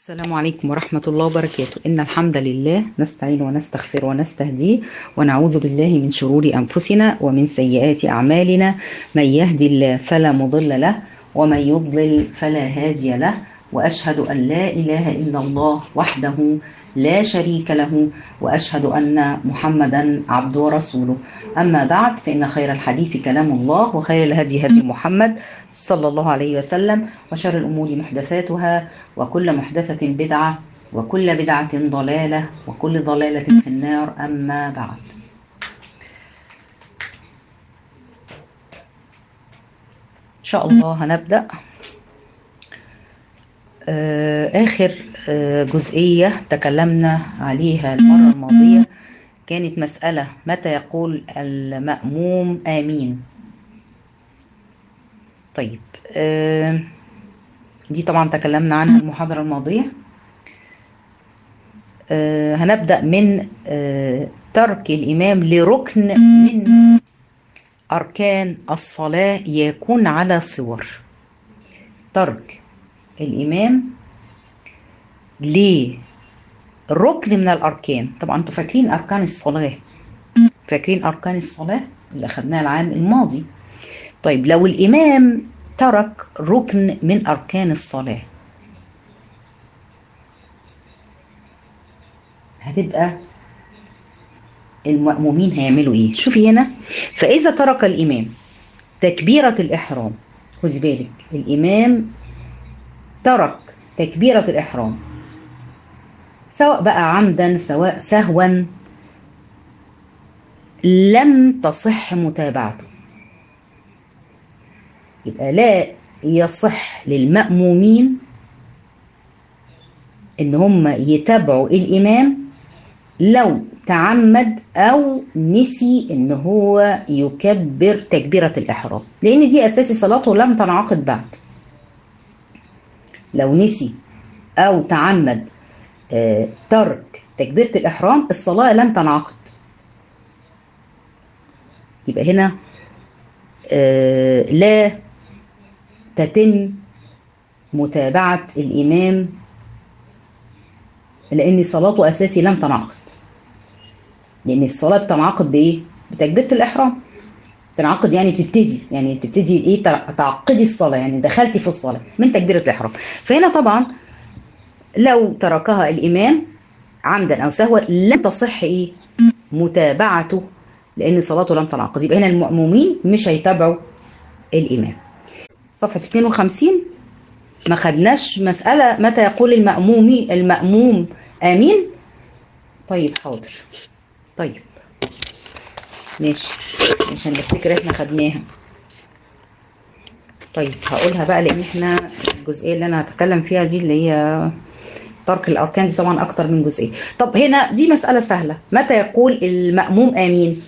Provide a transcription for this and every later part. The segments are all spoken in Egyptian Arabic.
السلام عليكم ورحمة الله وبركاته إن الحمد لله نستعين ونستغفر ونستهديه ونعوذ بالله من شرور أنفسنا ومن سيئات أعمالنا من يهدي الله فلا مضل له ومن يضلل فلا هادي له وأشهد أن لا إله إلا الله وحده لا شريك له وأشهد أن محمدا عبده ورسوله أما بعد فإن خير الحديث كلام الله وخير الهدي هدي محمد صلى الله عليه وسلم وشر الأمور محدثاتها وكل محدثة بدعة وكل بدعة ضلالة وكل ضلالة في النار أما بعد إن شاء الله هنبدأ آخر جزئية تكلمنا عليها المرة الماضية كانت مسألة متى يقول المأموم آمين طيب دي طبعا تكلمنا عنها المحاضرة الماضية هنبدأ من ترك الإمام لركن من أركان الصلاة يكون على صور ترك الإمام لركن من الأركان طبعا انتوا فاكرين أركان الصلاة فاكرين أركان الصلاة اللي أخدناها العام الماضي طيب لو الإمام ترك ركن من أركان الصلاة هتبقى المأمومين هيعملوا ايه شوفي هنا فإذا ترك الإمام تكبيرة الإحرام خدي بالك الإمام ترك تكبيرة الإحرام سواء بقى عمدا سواء سهوا لم تصح متابعته يبقى لا يصح للمأمومين ان هم يتابعوا الإمام لو تعمد أو نسي ان هو يكبر تكبيرة الإحرام لأن دي أساسي صلاته لم تنعقد بعد لو نسي أو تعمد آه ترك تكبيرة الإحرام الصلاة لم تنعقد يبقى هنا آه لا تتم متابعة الإمام لأن صلاته أساسي لم تنعقد لأن الصلاة بتنعقد بإيه؟ بتكبيرة الإحرام تنعقد يعني بتبتدي يعني بتبتدي ايه تعقدي الصلاه يعني دخلتي في الصلاه من تكبيره الاحرام فهنا طبعا لو تركها الامام عمدا او سهوا لن تصح ايه متابعته لان صلاته لم تنعقد يبقى هنا المأمومين مش هيتابعوا الامام صفحه 52 ما خدناش مساله متى يقول المأمومي المأموم امين طيب حاضر طيب ماشي عشان نفتكر احنا خدناها طيب هقولها بقى لان احنا الجزئيه اللي انا هتكلم فيها دي اللي هي ترك الاركان دي طبعا اكتر من جزئيه طب هنا دي مساله سهله متى يقول الماموم امين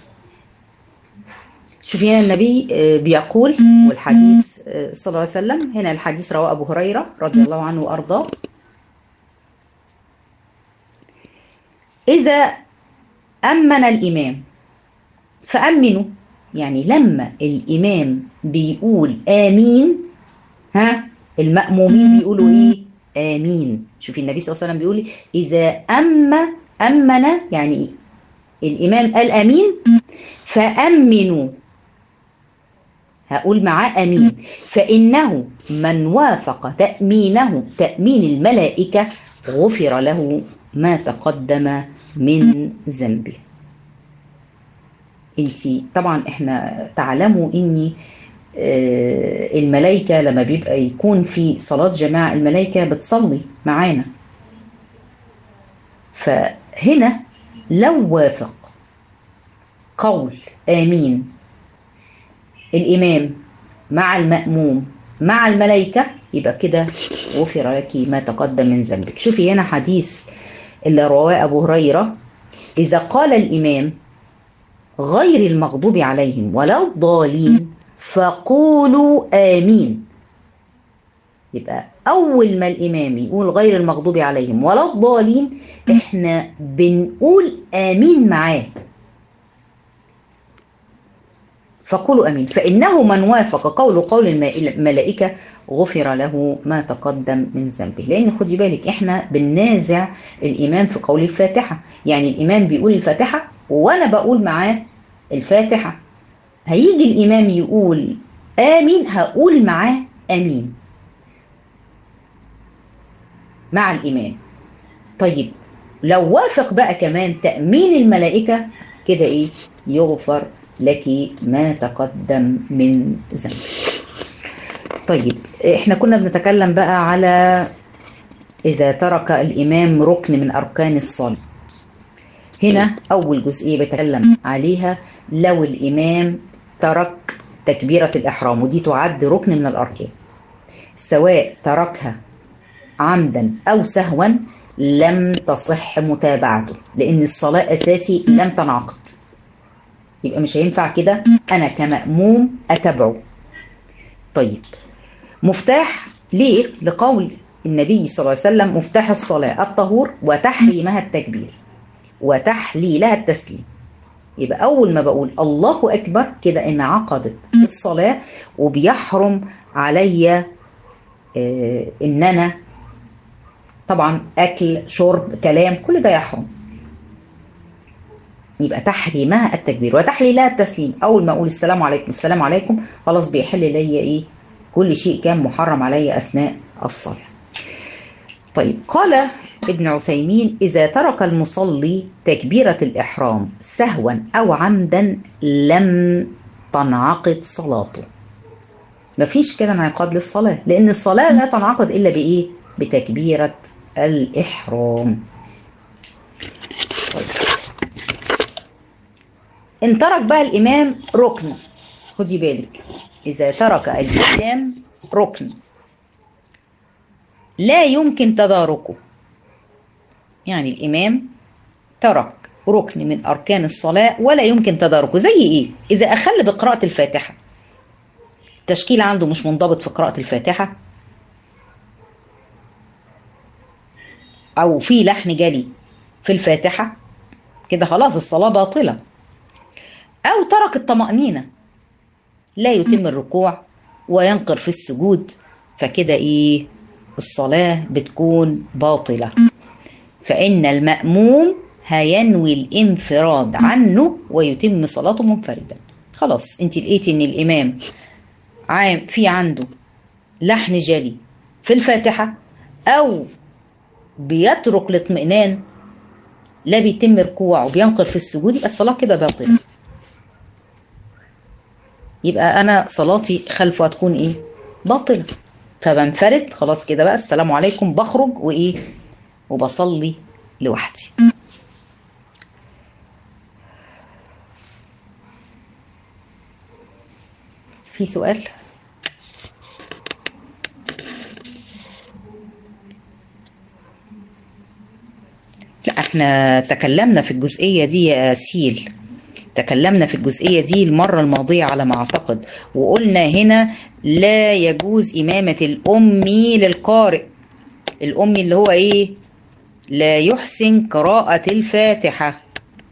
شوفي هنا النبي بيقول والحديث صلى الله عليه وسلم هنا الحديث رواه ابو هريره رضي الله عنه وارضاه اذا امن الامام فأمنوا يعني لما الإمام بيقول آمين ها المأمومين بيقولوا إيه آمين شوفي النبي صلى الله عليه وسلم بيقول إذا أم أمن يعني الإمام قال آمين فأمنوا هقول معاه أمين فإنه من وافق تأمينه تأمين الملائكة غفر له ما تقدم من ذنبه انت طبعا احنا تعلموا ان الملائكة لما بيبقى يكون في صلاة جماعة الملائكة بتصلي معانا فهنا لو وافق قول آمين الإمام مع المأموم مع الملائكة يبقى كده غفر لك ما تقدم من ذنبك شوفي هنا حديث اللي رواه أبو هريرة إذا قال الإمام غير المغضوب عليهم ولا الضالين فقولوا آمين يبقى أول ما الإمام يقول غير المغضوب عليهم ولا الضالين إحنا بنقول آمين معاه فقولوا امين فانه من وافق قول قول الملائكه غفر له ما تقدم من ذنبه لان خدي بالك احنا بننازع الامام في قول الفاتحه يعني الامام بيقول الفاتحه وانا بقول معاه الفاتحه هيجي الامام يقول امين هقول معاه امين مع الامام طيب لو وافق بقى كمان تامين الملائكه كده ايه يغفر لك ما تقدم من ذنبك طيب احنا كنا بنتكلم بقى على اذا ترك الامام ركن من اركان الصلاه هنا اول جزئيه بتكلم عليها لو الامام ترك تكبيره الاحرام ودي تعد ركن من الاركان سواء تركها عمدا او سهوا لم تصح متابعته لان الصلاه اساسي لم تنعقد يبقى مش هينفع كده انا كمأموم اتبعه طيب مفتاح ليه لقول النبي صلى الله عليه وسلم مفتاح الصلاة الطهور وتحريمها التكبير وتحليلها التسليم يبقى أول ما بقول الله أكبر كده إن عقدت الصلاة وبيحرم عليا آه إن أنا طبعا أكل شرب كلام كل ده يحرم يبقى تحريمها التكبير وتحليلها التسليم اول ما اقول السلام عليكم السلام عليكم خلاص بيحل ليا ايه كل شيء كان محرم علي اثناء الصلاه طيب قال ابن عثيمين اذا ترك المصلي تكبيره الاحرام سهوا او عمدا لم تنعقد صلاته مفيش كده انعقاد للصلاه لان الصلاه لا تنعقد الا بايه بتكبيره الاحرام طيب ان ترك بقى الامام ركن خدي بالك اذا ترك الامام ركن لا يمكن تداركه يعني الامام ترك ركن من اركان الصلاه ولا يمكن تداركه زي ايه اذا اخل بقراءه الفاتحه التشكيل عنده مش منضبط في قراءه الفاتحه او في لحن جلي في الفاتحه كده خلاص الصلاه باطله أو ترك الطمأنينة لا يتم الركوع وينقر في السجود فكده إيه الصلاة بتكون باطلة فإن المأموم هينوي الانفراد عنه ويتم صلاته منفردا خلاص انت لقيتي ان الامام عام في عنده لحن جلي في الفاتحة او بيترك الاطمئنان لا بيتم ركوع وبينقر في السجود يبقى الصلاة كده باطلة يبقى انا صلاتي خلفه هتكون ايه باطله فبنفرد خلاص كده بقى السلام عليكم بخرج وايه وبصلي لوحدي في سؤال لا احنا تكلمنا في الجزئية دي يا سيل تكلمنا في الجزئية دي المرة الماضية على ما أعتقد وقلنا هنا لا يجوز إمامة الأمي للقارئ الأمي اللي هو إيه لا يحسن قراءة الفاتحة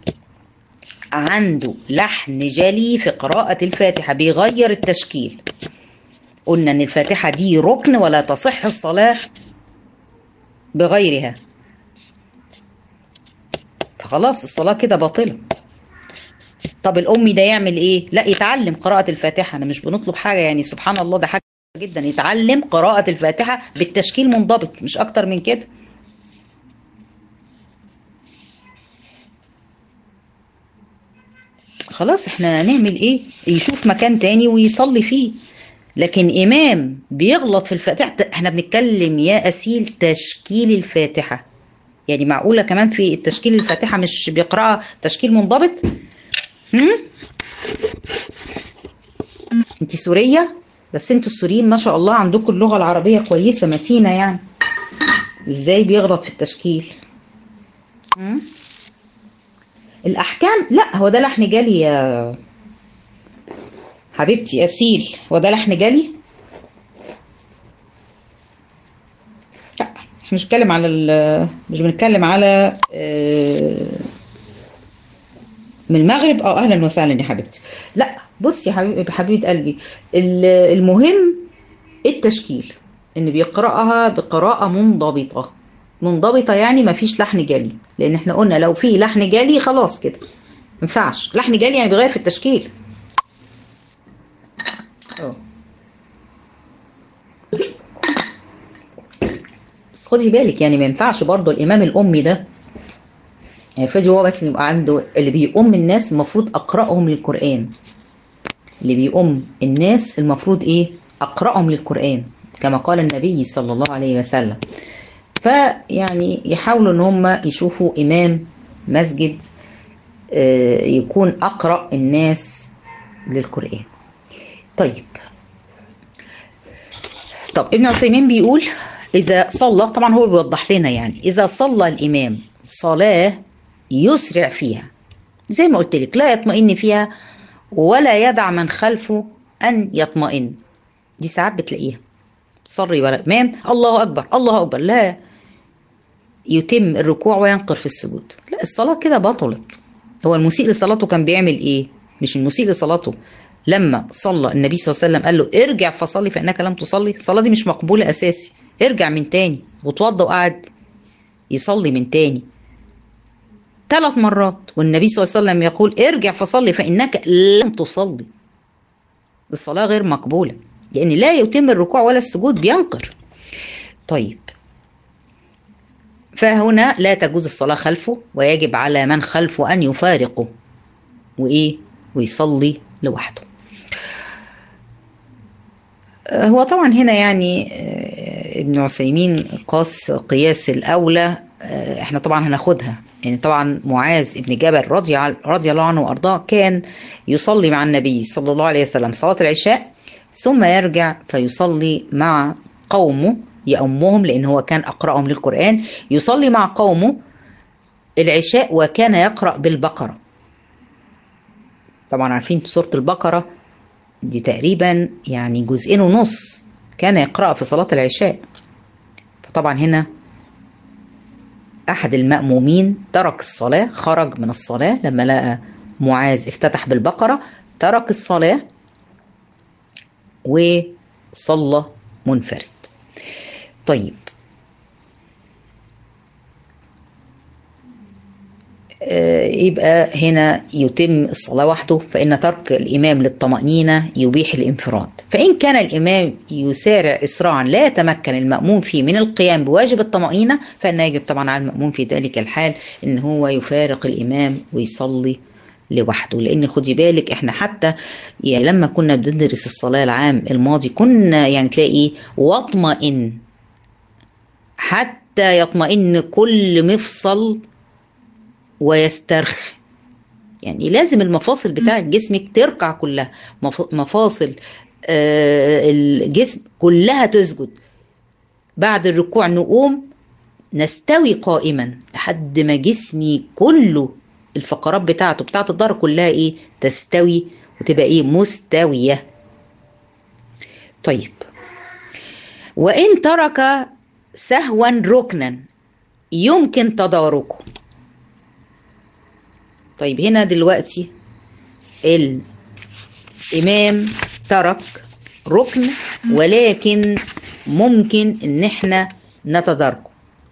عنده لحن جلي في قراءة الفاتحة بيغير التشكيل قلنا ان الفاتحة دي ركن ولا تصح الصلاة بغيرها فخلاص الصلاة كده باطلة طب الأمي ده يعمل ايه لا يتعلم قراءة الفاتحة انا مش بنطلب حاجة يعني سبحان الله ده حاجة جدا يتعلم قراءة الفاتحة بالتشكيل منضبط مش اكتر من كده خلاص احنا نعمل ايه يشوف مكان تاني ويصلي فيه لكن امام بيغلط في الفاتحه احنا بنتكلم يا اسيل تشكيل الفاتحه يعني معقوله كمان في التشكيل الفاتحه مش بيقراها تشكيل منضبط هم انت سوريه بس انتوا السوريين ما شاء الله عندكم اللغه العربيه كويسه متينه يعني ازاي بيغلط في التشكيل هم؟ الأحكام لا هو ده لحن جلي يا حبيبتي أسيل هو ده لحن جلي لا احنا مش بنتكلم على مش بنتكلم على من المغرب اه اهلا وسهلا يا حبيبتي لا بص يا حبيب حبيبه قلبي ال- المهم التشكيل ان بيقراها بقراءه منضبطه منضبطه يعني ما فيش لحن جلي لان احنا قلنا لو في لحن جلي خلاص كده ما ينفعش لحن جلي يعني بيغير في التشكيل اه بس خدي بالك يعني ما ينفعش برضه الامام الامي ده يعني فاجي هو بس يبقى عنده اللي بيؤم الناس المفروض اقراهم للقران اللي بيؤم الناس المفروض ايه اقراهم للقران كما قال النبي صلى الله عليه وسلم فيعني يحاولوا ان هم يشوفوا امام مسجد آه، يكون اقرا الناس للقران طيب طب ابن عثيمين بيقول إذا صلى طبعا هو بيوضح لنا يعني إذا صلى الإمام صلاة يسرع فيها زي ما قلت لك لا يطمئن فيها ولا يدع من خلفه أن يطمئن دي ساعات بتلاقيها صلي ولا إمام الله أكبر الله أكبر لا يتم الركوع وينقر في السجود لا الصلاة كده بطلت هو المسيء لصلاته كان بيعمل إيه مش المسيء لصلاته لما صلى النبي صلى الله عليه وسلم قال له ارجع فصلي فإنك لم تصلي الصلاة دي مش مقبولة أساسي ارجع من تاني وتوضى وقعد يصلي من تاني ثلاث مرات والنبي صلى الله عليه وسلم يقول ارجع فصلي فإنك لم تصلي الصلاة غير مقبولة لأن لا يتم الركوع ولا السجود بينقر طيب فهنا لا تجوز الصلاة خلفه ويجب على من خلفه أن يفارقه وإيه ويصلي لوحده هو طبعا هنا يعني آه، ابن عثيمين قاس قياس الأولى آه، احنا طبعا هناخدها يعني طبعا معاذ ابن جبل رضي عن- رضي الله عنه وارضاه كان يصلي مع النبي صلى الله عليه وسلم صلاة العشاء ثم يرجع فيصلي مع قومه يأمهم لأن هو كان أقرأهم للقرآن يصلي مع قومه العشاء وكان يقرأ بالبقرة طبعا عارفين سورة البقرة دي تقريبا يعني جزئين ونص كان يقرأ في صلاة العشاء فطبعا هنا أحد المأمومين ترك الصلاة خرج من الصلاة لما لقى معاذ افتتح بالبقرة ترك الصلاة وصلى منفرد طيب آه، يبقى هنا يتم الصلاة وحده فإن ترك الإمام للطمأنينة يبيح الانفراد فإن كان الإمام يسارع إسراعا لا يتمكن المأموم فيه من القيام بواجب الطمأنينة فإن يجب طبعا على المأموم في ذلك الحال إن هو يفارق الإمام ويصلي لوحده لان خدي بالك احنا حتى يعني لما كنا بندرس الصلاه العام الماضي كنا يعني تلاقي ايه واطمئن حتى يطمئن كل مفصل ويسترخي يعني لازم المفاصل بتاعت جسمك تركع كلها مف- مفاصل آه، الجسم كلها تسجد بعد الركوع نقوم نستوي قائما لحد ما جسمي كله الفقرات بتاعته بتاعت الظهر كلها ايه تستوي وتبقى ايه مستوية طيب وإن ترك سهوا ركنا يمكن تداركه طيب هنا دلوقتي الإمام ترك ركن ولكن ممكن إن احنا نتداركه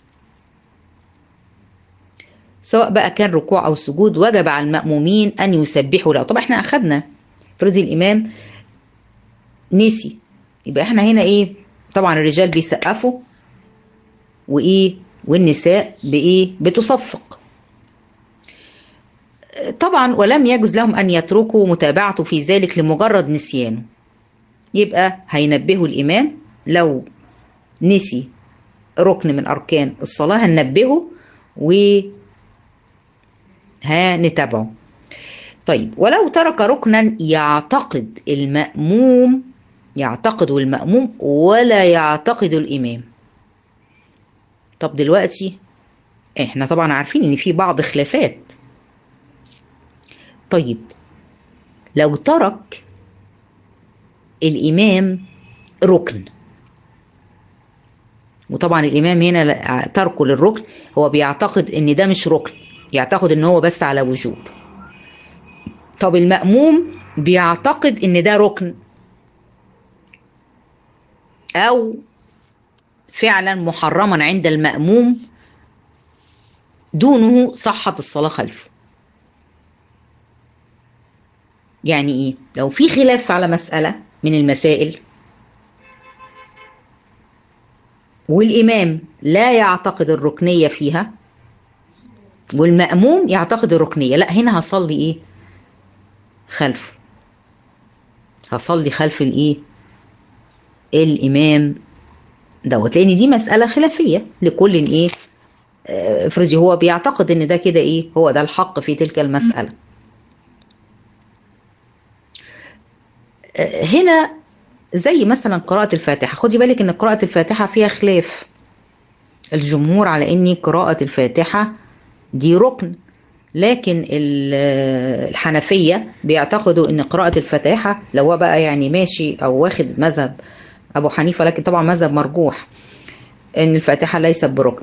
سواء بقى كان ركوع أو سجود وجب على المأمومين أن يسبحوا له طب احنا أخدنا فرضي الإمام نسي يبقى احنا هنا ايه طبعا الرجال بيسقفوا وايه والنساء بايه بتصفق طبعا ولم يجوز لهم ان يتركوا متابعته في ذلك لمجرد نسيانه يبقى هينبهوا الامام لو نسي ركن من اركان الصلاه هننبهه و هنتابعه طيب ولو ترك ركنا يعتقد المأموم يعتقد المأموم ولا يعتقد الإمام طب دلوقتي احنا طبعا عارفين ان في بعض خلافات طيب لو ترك الإمام ركن وطبعا الإمام هنا تركه للركن هو بيعتقد ان ده مش ركن يعتقد ان هو بس على وجوب طب المأموم بيعتقد ان ده ركن او فعلا محرما عند المأموم دونه صحة الصلاة خلفه يعني ايه لو في خلاف على مسألة من المسائل والإمام لا يعتقد الركنية فيها والمأموم يعتقد الركنية لا هنا هصلي ايه خلفه هصلي خلف الايه الامام دوت لان دي مسألة خلافية لكل ايه افرضي هو بيعتقد ان ده كده ايه هو ده الحق في تلك المسألة هنا زي مثلا قراءة الفاتحة خدي بالك ان قراءة الفاتحة فيها خلاف الجمهور على ان قراءة الفاتحة دي ركن لكن الحنفية بيعتقدوا ان قراءة الفاتحة لو هو بقى يعني ماشي او واخد مذهب ابو حنيفة لكن طبعا مذهب مرجوح ان الفاتحة ليست بركن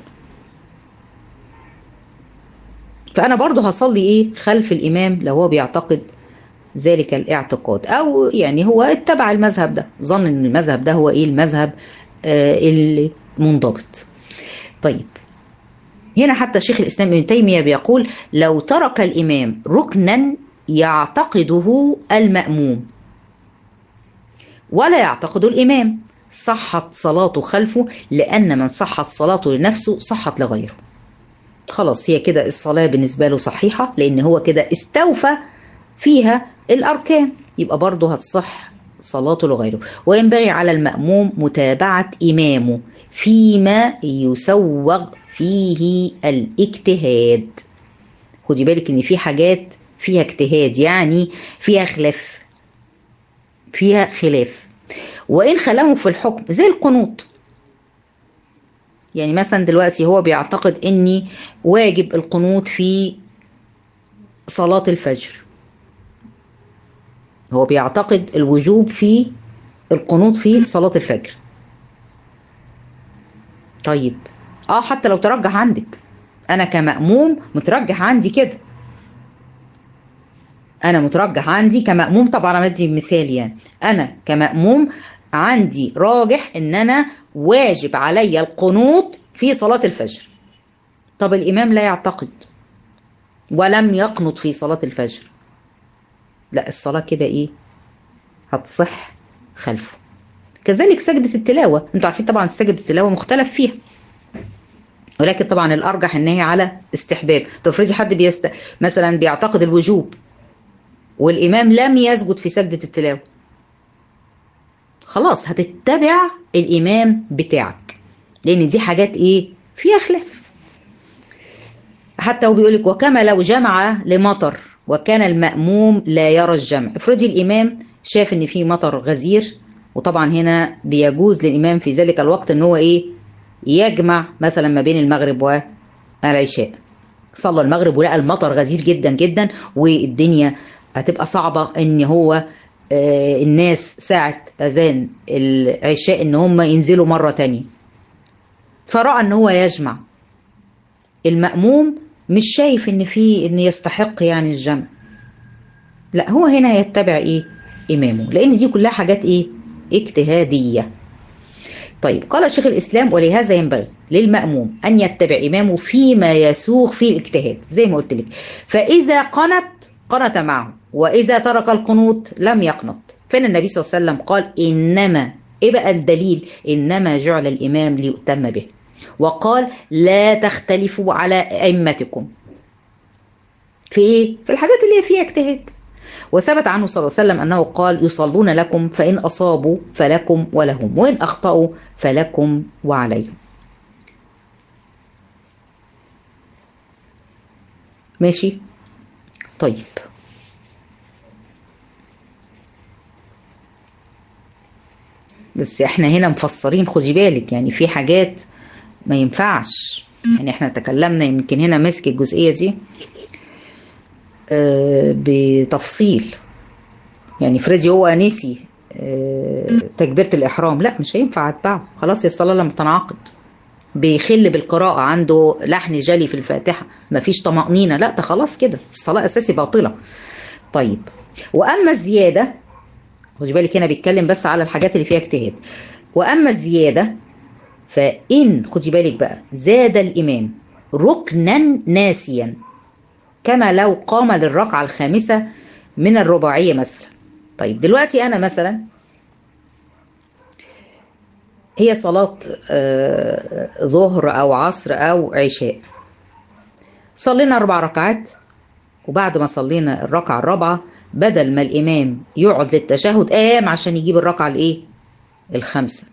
فانا برضو هصلي ايه خلف الامام لو هو بيعتقد ذلك الاعتقاد او يعني هو اتبع المذهب ده ظن ان المذهب ده هو ايه المذهب آه المنضبط طيب هنا حتى شيخ الاسلام ابن تيميه بيقول لو ترك الامام ركنا يعتقده الماموم ولا يعتقد الامام صحت صلاته خلفه لان من صحت صلاته لنفسه صحت لغيره خلاص هي كده الصلاه بالنسبه له صحيحه لان هو كده استوفى فيها الاركان يبقى برضه هتصح صلاته لغيره وينبغي على الماموم متابعه امامه فيما يسوغ فيه الاجتهاد خدي بالك ان في حاجات فيها اجتهاد يعني فيها خلاف فيها خلاف وان خلاه في الحكم زي القنوط يعني مثلا دلوقتي هو بيعتقد اني واجب القنوط في صلاة الفجر هو بيعتقد الوجوب في القنوط في صلاة الفجر طيب اه حتى لو ترجح عندك انا كمأموم مترجح عندي كده انا مترجح عندي كمأموم طبعا انا بدي مثال يعني انا كمأموم عندي راجح ان انا واجب علي القنوط في صلاة الفجر طب الامام لا يعتقد ولم يقنط في صلاة الفجر لا الصلاة كده ايه هتصح خلفه كذلك سجدة التلاوة انتوا عارفين طبعا سجدة التلاوة مختلف فيها ولكن طبعا الارجح ان هي على استحباب تفرضي حد بيست مثلا بيعتقد الوجوب والامام لم يسجد في سجدة التلاوة خلاص هتتبع الامام بتاعك لان دي حاجات ايه فيها خلاف حتى هو بيقول لك وكما لو جمع لمطر وكان المأموم لا يرى الجمع افرضي الامام شاف ان في مطر غزير وطبعا هنا بيجوز للامام في ذلك الوقت ان هو ايه يجمع مثلا ما بين المغرب والعشاء صلى المغرب ولقى المطر غزير جدا جدا والدنيا هتبقى صعبة ان هو آه الناس ساعة اذان العشاء ان هم ينزلوا مرة تانية فرأى ان هو يجمع المأموم مش شايف ان في ان يستحق يعني الجمع لا هو هنا يتبع ايه امامه لان دي كلها حاجات ايه اجتهاديه طيب قال شيخ الاسلام ولهذا ينبغي للماموم ان يتبع امامه فيما يسوغ فيه الاجتهاد زي ما قلت لك فاذا قنت قنت معه واذا ترك القنوط لم يقنط فان النبي صلى الله عليه وسلم قال انما ايه بقى الدليل انما جعل الامام ليؤتم به وقال لا تختلفوا على ائمتكم في ايه في الحاجات اللي هي فيها اجتهاد وثبت عنه صلى الله عليه وسلم أنه قال يصلون لكم فإن أصابوا فلكم ولهم وإن أخطأوا فلكم وعليهم ماشي طيب بس احنا هنا مفسرين خدي بالك يعني في حاجات ما ينفعش يعني احنا تكلمنا يمكن هنا ماسك الجزئية دي بتفصيل يعني فريدي هو نسي تكبيرة الإحرام لا مش هينفع أتبعه خلاص يا الصلاة لما تنعقد بيخل بالقراءة عنده لحن جلي في الفاتحة مفيش طمأنينة لا ده خلاص كده الصلاة أساسي باطلة طيب واما الزياده خدي بالك هنا بيتكلم بس على الحاجات اللي فيها اجتهاد واما الزياده فان خدي بالك بقى زاد الامام ركنا ناسيا كما لو قام للركعه الخامسه من الرباعيه مثلا طيب دلوقتي انا مثلا هي صلاة ظهر أو عصر أو عشاء صلينا أربع ركعات وبعد ما صلينا الركعة الرابعة بدل ما الإمام يقعد للتشهد قام عشان يجيب الركعة الإيه؟ الخامسة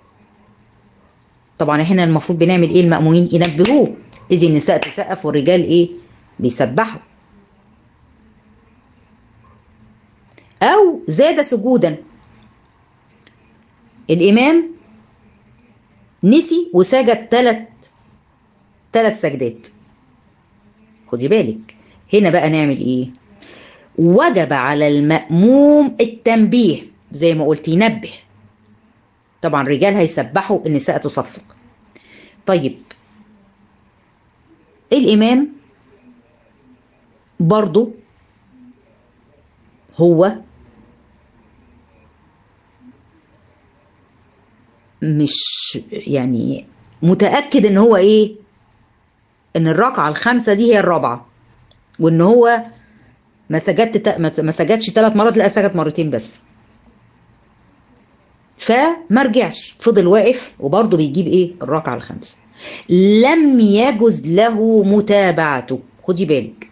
طبعا احنا المفروض بنعمل ايه المأمومين ينبهوه إذ النساء تسقف والرجال ايه بيسبحوا أو زاد سجودا الإمام نسي وسجد ثلاث ثلاث سجدات خدي بالك هنا بقى نعمل ايه وجب على المأموم التنبيه زي ما قلت ينبه طبعا الرجال هيسبحوا النساء تصفق طيب الإمام برضو هو مش يعني متأكد ان هو ايه ان الركعة الخامسة دي هي الرابعة وان هو ما سجدت ما سجدش ثلاث مرات لا سجد مرتين بس فما رجعش فضل واقف وبرضه بيجيب ايه الركعة الخامسة لم يجز له متابعته خدي بالك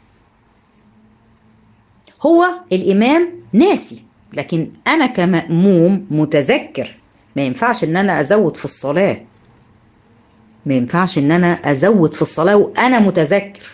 هو الإمام ناسي لكن أنا كمأموم متذكر ما ينفعش ان انا ازود في الصلاة ما ينفعش ان انا ازود في الصلاة وانا متذكر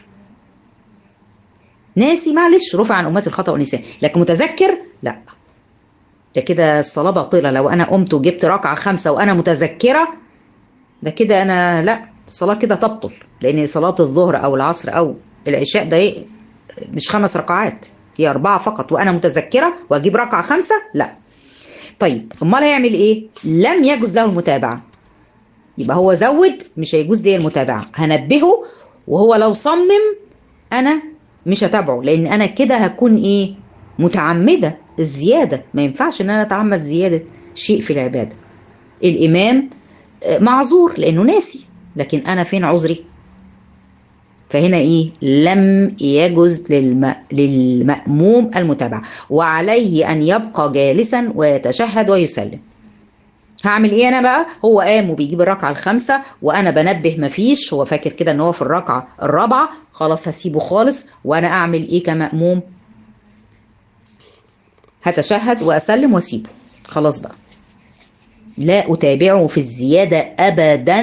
ناسي معلش رفع عن امتي الخطأ والنسيان لكن متذكر لا ده كده الصلاة باطلة لو انا قمت وجبت ركعة خمسة وانا متذكرة ده كده انا لا الصلاة كده تبطل لان صلاة الظهر او العصر او العشاء ده مش خمس ركعات هي اربعة فقط وانا متذكرة واجيب ركعة خمسة لا طيب امال هيعمل ايه لم يجوز له المتابعه يبقى هو زود مش هيجوز لي المتابعه هنبهه وهو لو صمم انا مش هتابعه لان انا كده هكون ايه متعمده الزياده ما ينفعش ان انا اتعمد زياده شيء في العباده الامام معذور لانه ناسي لكن انا فين عذري فهنا ايه لم يجز للم... للمأموم المتابعة وعليه ان يبقى جالسا ويتشهد ويسلم هعمل ايه انا بقى هو قام وبيجيب الركعة الخامسة وانا بنبه مفيش هو فاكر كده ان هو في الركعة الرابعة خلاص هسيبه خالص وانا اعمل ايه كمأموم هتشهد واسلم واسيبه خلاص بقى لا اتابعه في الزيادة ابدا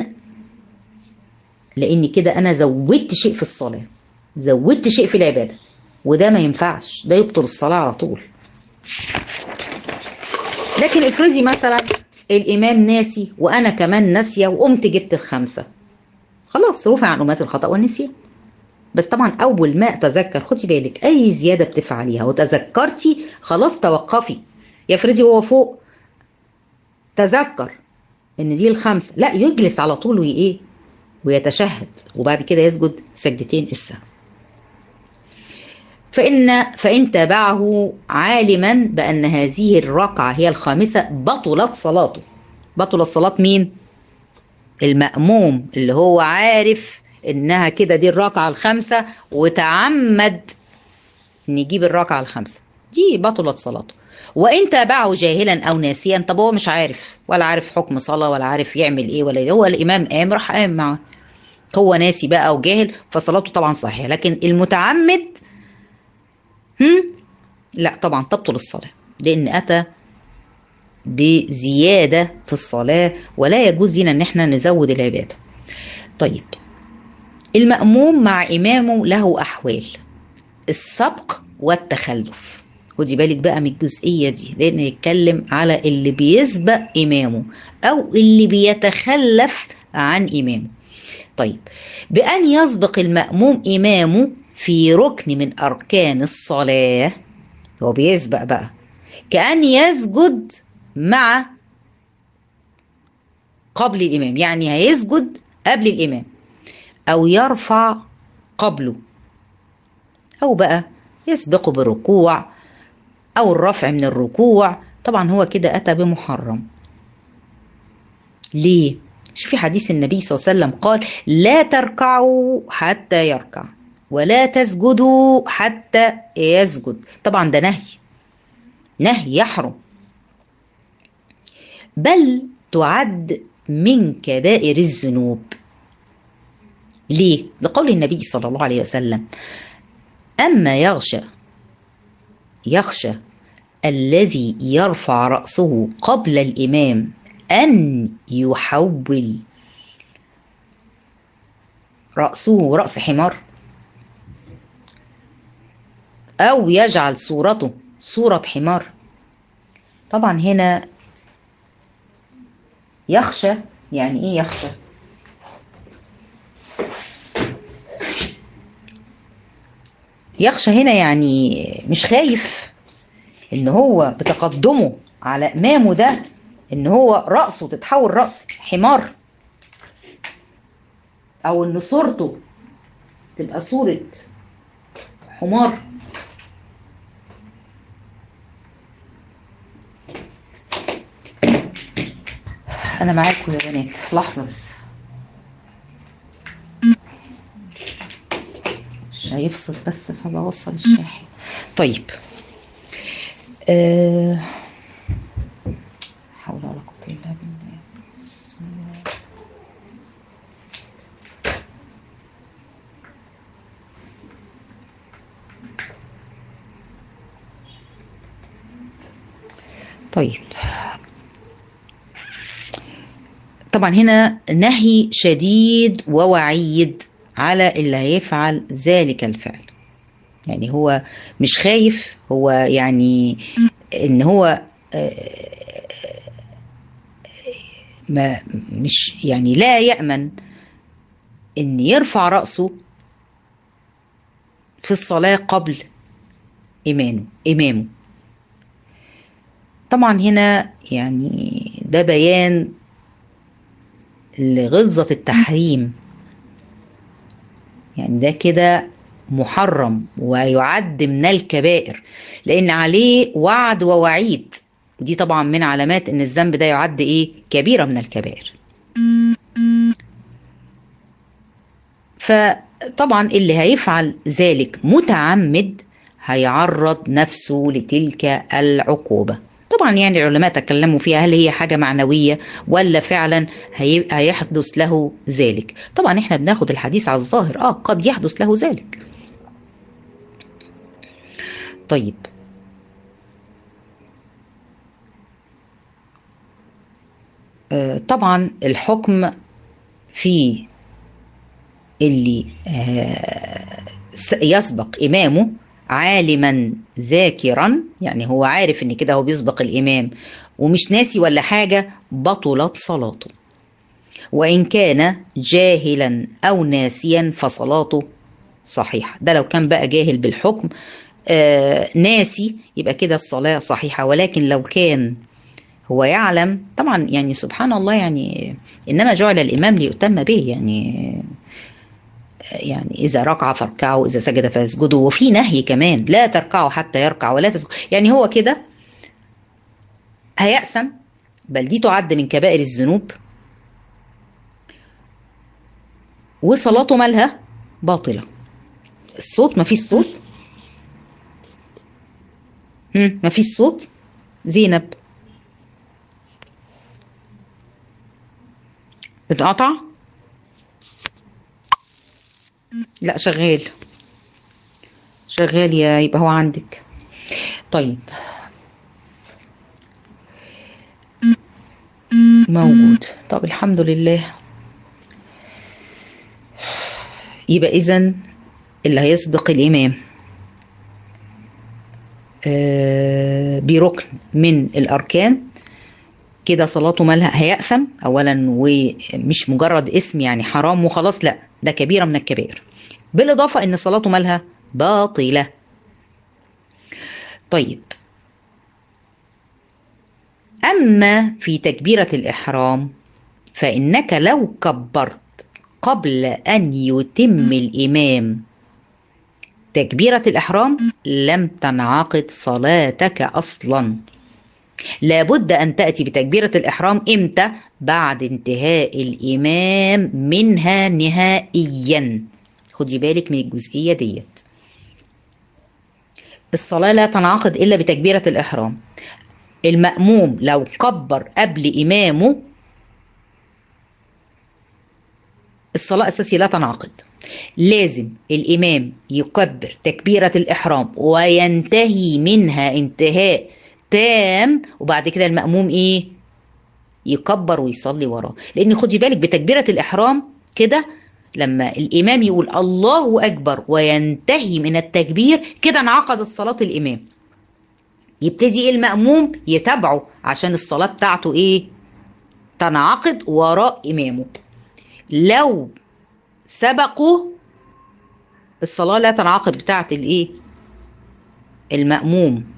لان كده انا زودت شيء في الصلاه زودت شيء في العباده وده ما ينفعش ده يبطل الصلاه على طول لكن افرضي مثلا الامام ناسي وانا كمان ناسيه وقمت جبت الخمسه خلاص رفع عن امات الخطا والنسيان بس طبعا اول ما اتذكر خدي بالك اي زياده بتفعليها وتذكرتي خلاص توقفي يا افرضي هو فوق تذكر ان دي الخمسه لا يجلس على طول وايه ويتشهد وبعد كده يسجد سجدتين السهو فإن فإن تابعه عالما بأن هذه الركعة هي الخامسة بطلت صلاته بطلت صلاة مين؟ المأموم اللي هو عارف إنها كده دي الركعة الخامسة وتعمد إن يجيب الركعة الخامسة دي بطلت صلاته وإن تابعه جاهلا أو ناسيا طب هو مش عارف ولا عارف حكم صلاة ولا عارف يعمل إيه ولا هو الإمام قام راح قام معاه هو ناسي بقى او جاهل فصلاته طبعا صحيحه لكن المتعمد هم لا طبعا تبطل الصلاه لان اتى بزياده في الصلاه ولا يجوز لنا ان احنا نزود العباده طيب المأموم مع إمامه له أحوال السبق والتخلف خدي بالك بقى من الجزئية دي لأن يتكلم على اللي بيسبق إمامه أو اللي بيتخلف عن إمامه طيب بأن يسبق المأموم إمامه في ركن من أركان الصلاة هو بيسبق بقى كأن يسجد مع قبل الإمام يعني هيسجد قبل الإمام أو يرفع قبله أو بقى يسبقه بالركوع أو الرفع من الركوع طبعا هو كده أتى بمحرم ليه؟ شوفي حديث النبي صلى الله عليه وسلم قال لا تركعوا حتى يركع ولا تسجدوا حتى يسجد طبعا ده نهي نهي يحرم بل تعد من كبائر الذنوب ليه؟ لقول النبي صلى الله عليه وسلم أما يغشى يخشى الذي يرفع رأسه قبل الإمام أن يحول رأسه رأس حمار أو يجعل صورته صورة حمار طبعا هنا يخشى يعني إيه يخشى يخشى هنا يعني مش خايف ان هو بتقدمه على امامه ده ان هو راسه تتحول راس حمار او ان صورته تبقى صوره حمار انا معاكم يا بنات لحظه بس مش هيفصل بس فبوصل الشاحن طيب أه حول ولا قوة إلا بالله طيب طبعا هنا نهي شديد ووعيد على اللي هيفعل ذلك الفعل يعني هو مش خايف هو يعني ان هو ما مش يعني لا يأمن ان يرفع رأسه في الصلاة قبل إمامه إمامه طبعا هنا يعني ده بيان لغلظة التحريم يعني ده كده محرم ويعد من الكبائر لان عليه وعد ووعيد ودي طبعا من علامات ان الذنب ده يعد ايه كبيره من الكبائر فطبعا اللي هيفعل ذلك متعمد هيعرض نفسه لتلك العقوبه طبعا يعني العلماء تكلموا فيها هل هي حاجة معنوية ولا فعلا هيحدث له ذلك طبعا احنا بناخد الحديث على الظاهر اه قد يحدث له ذلك طيب آه طبعا الحكم في اللي آه يسبق إمامه عالما ذاكرا يعني هو عارف ان كده هو بيسبق الامام ومش ناسي ولا حاجه بطلت صلاته وان كان جاهلا او ناسيا فصلاته صحيحه ده لو كان بقى جاهل بالحكم آه ناسي يبقى كده الصلاه صحيحه ولكن لو كان هو يعلم طبعا يعني سبحان الله يعني انما جعل الامام ليؤتم به يعني يعني إذا ركع فاركعوا إذا سجد فاسجدوا وفي نهي كمان لا تركعوا حتى يركع ولا تسجد يعني هو كده هيأسم بل دي تعد من كبائر الذنوب وصلاته مالها باطلة الصوت ما فيش صوت ما فيش صوت زينب اتقطع لا شغال شغال يا يبقى هو عندك طيب موجود طب الحمد لله يبقى اذا اللي هيسبق الامام آه بركن من الاركان كده صلاته مالها هيأثم اولا ومش مجرد اسم يعني حرام وخلاص لا ده كبيرة من الكبائر بالإضافة إن صلاته مالها باطلة طيب أما في تكبيرة الإحرام فإنك لو كبرت قبل أن يتم الإمام تكبيرة الإحرام لم تنعقد صلاتك أصلا لابد أن تأتي بتكبيرة الإحرام إمتى؟ بعد انتهاء الإمام منها نهائيا خدي بالك من الجزئية ديت الصلاة لا تنعقد إلا بتكبيرة الإحرام المأموم لو كبر قبل إمامه الصلاة أساسي لا تنعقد لازم الإمام يكبر تكبيرة الإحرام وينتهي منها انتهاء تام وبعد كده المأموم إيه يكبر ويصلي وراه لأن خدي بالك بتكبيرة الإحرام كده لما الإمام يقول الله أكبر وينتهي من التكبير كده انعقد الصلاة الإمام يبتدي المأموم يتابعه عشان الصلاة بتاعته إيه تنعقد وراء إمامه لو سبقوا الصلاة لا تنعقد بتاعة الإيه المأموم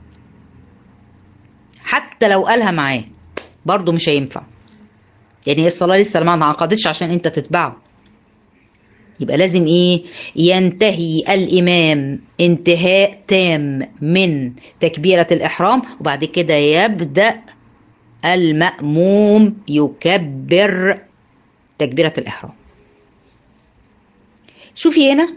حتى لو قالها معاه برضه مش هينفع يعني الصلاة لسه ما انعقدتش عشان انت تتبعه يبقى لازم ايه ينتهي الامام انتهاء تام من تكبيرة الاحرام وبعد كده يبدأ المأموم يكبر تكبيرة الاحرام شوفي هنا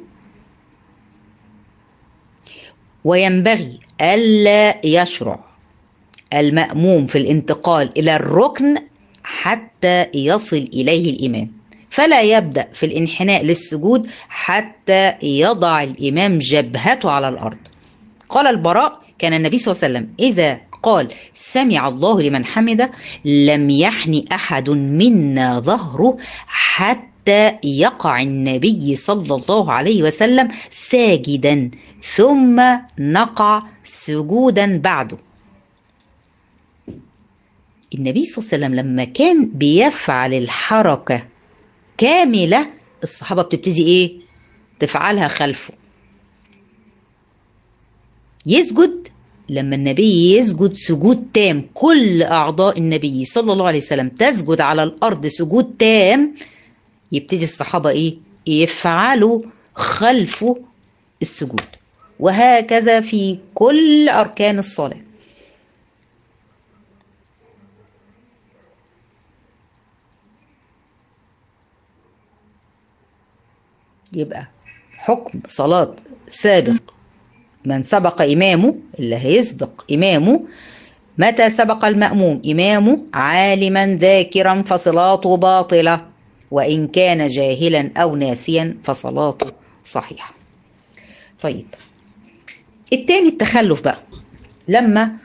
وينبغي ألا يشرع المأموم في الانتقال إلى الركن حتى يصل إليه الإمام فلا يبدأ في الانحناء للسجود حتى يضع الإمام جبهته على الأرض قال البراء كان النبي صلى الله عليه وسلم إذا قال سمع الله لمن حمده لم يحن أحد منا ظهره حتى يقع النبي صلى الله عليه وسلم ساجدا ثم نقع سجودا بعده النبي صلى الله عليه وسلم لما كان بيفعل الحركة كاملة الصحابة بتبتدي ايه تفعلها خلفه يسجد لما النبي يسجد سجود تام كل أعضاء النبي صلى الله عليه وسلم تسجد على الأرض سجود تام يبتدي الصحابة ايه يفعلوا خلفه السجود وهكذا في كل أركان الصلاة يبقى حكم صلاة سابق من سبق إمامه اللي هيسبق إمامه متى سبق المأموم إمامه عالما ذاكرا فصلاته باطلة وإن كان جاهلا أو ناسيا فصلاته صحيحة طيب التاني التخلف بقى لما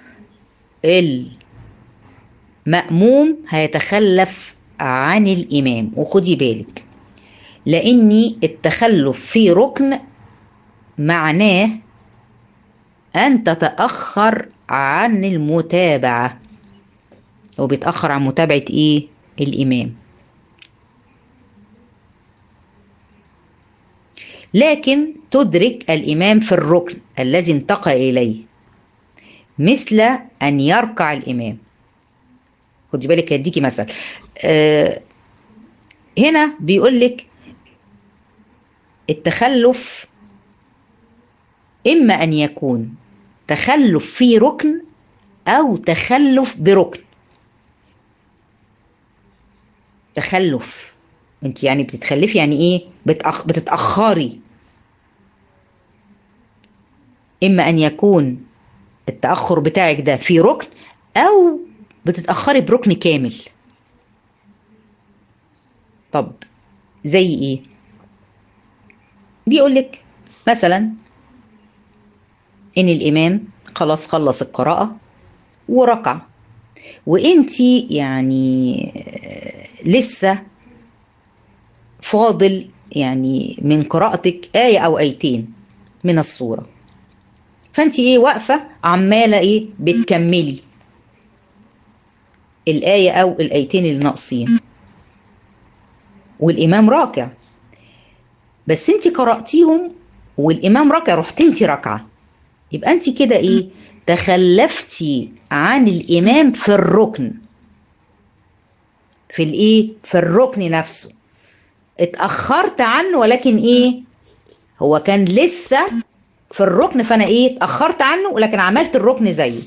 المأموم هيتخلف عن الإمام وخدي بالك لأني التخلف في ركن معناه أن تتأخر عن المتابعة وبيتأخر عن متابعة إيه؟ الإمام لكن تدرك الإمام في الركن الذي انتقى إليه مثل أن يركع الإمام خدي بالك هديكي مثل آه هنا بيقول لك التخلف إما أن يكون تخلف في ركن أو تخلف بركن تخلف انت يعني بتتخلفي يعني ايه بتأخ... بتتأخري إما أن يكون التأخر بتاعك ده في ركن أو بتتأخري بركن كامل طب زي ايه بيقولك مثلا ان الامام خلاص خلص القراءة وركع وانتي يعني لسه فاضل يعني من قراءتك آية أو آيتين من الصورة فانت ايه واقفة عمالة ايه بتكملي الآية أو الآيتين اللي ناقصين والإمام راكع بس انت قرأتيهم والإمام راكع رحت انت راكعة يبقى انت كده ايه تخلفتي عن الإمام في الركن في الايه في الركن نفسه اتأخرت عنه ولكن ايه هو كان لسه في الركن فانا ايه اتاخرت عنه لكن عملت الركن زيه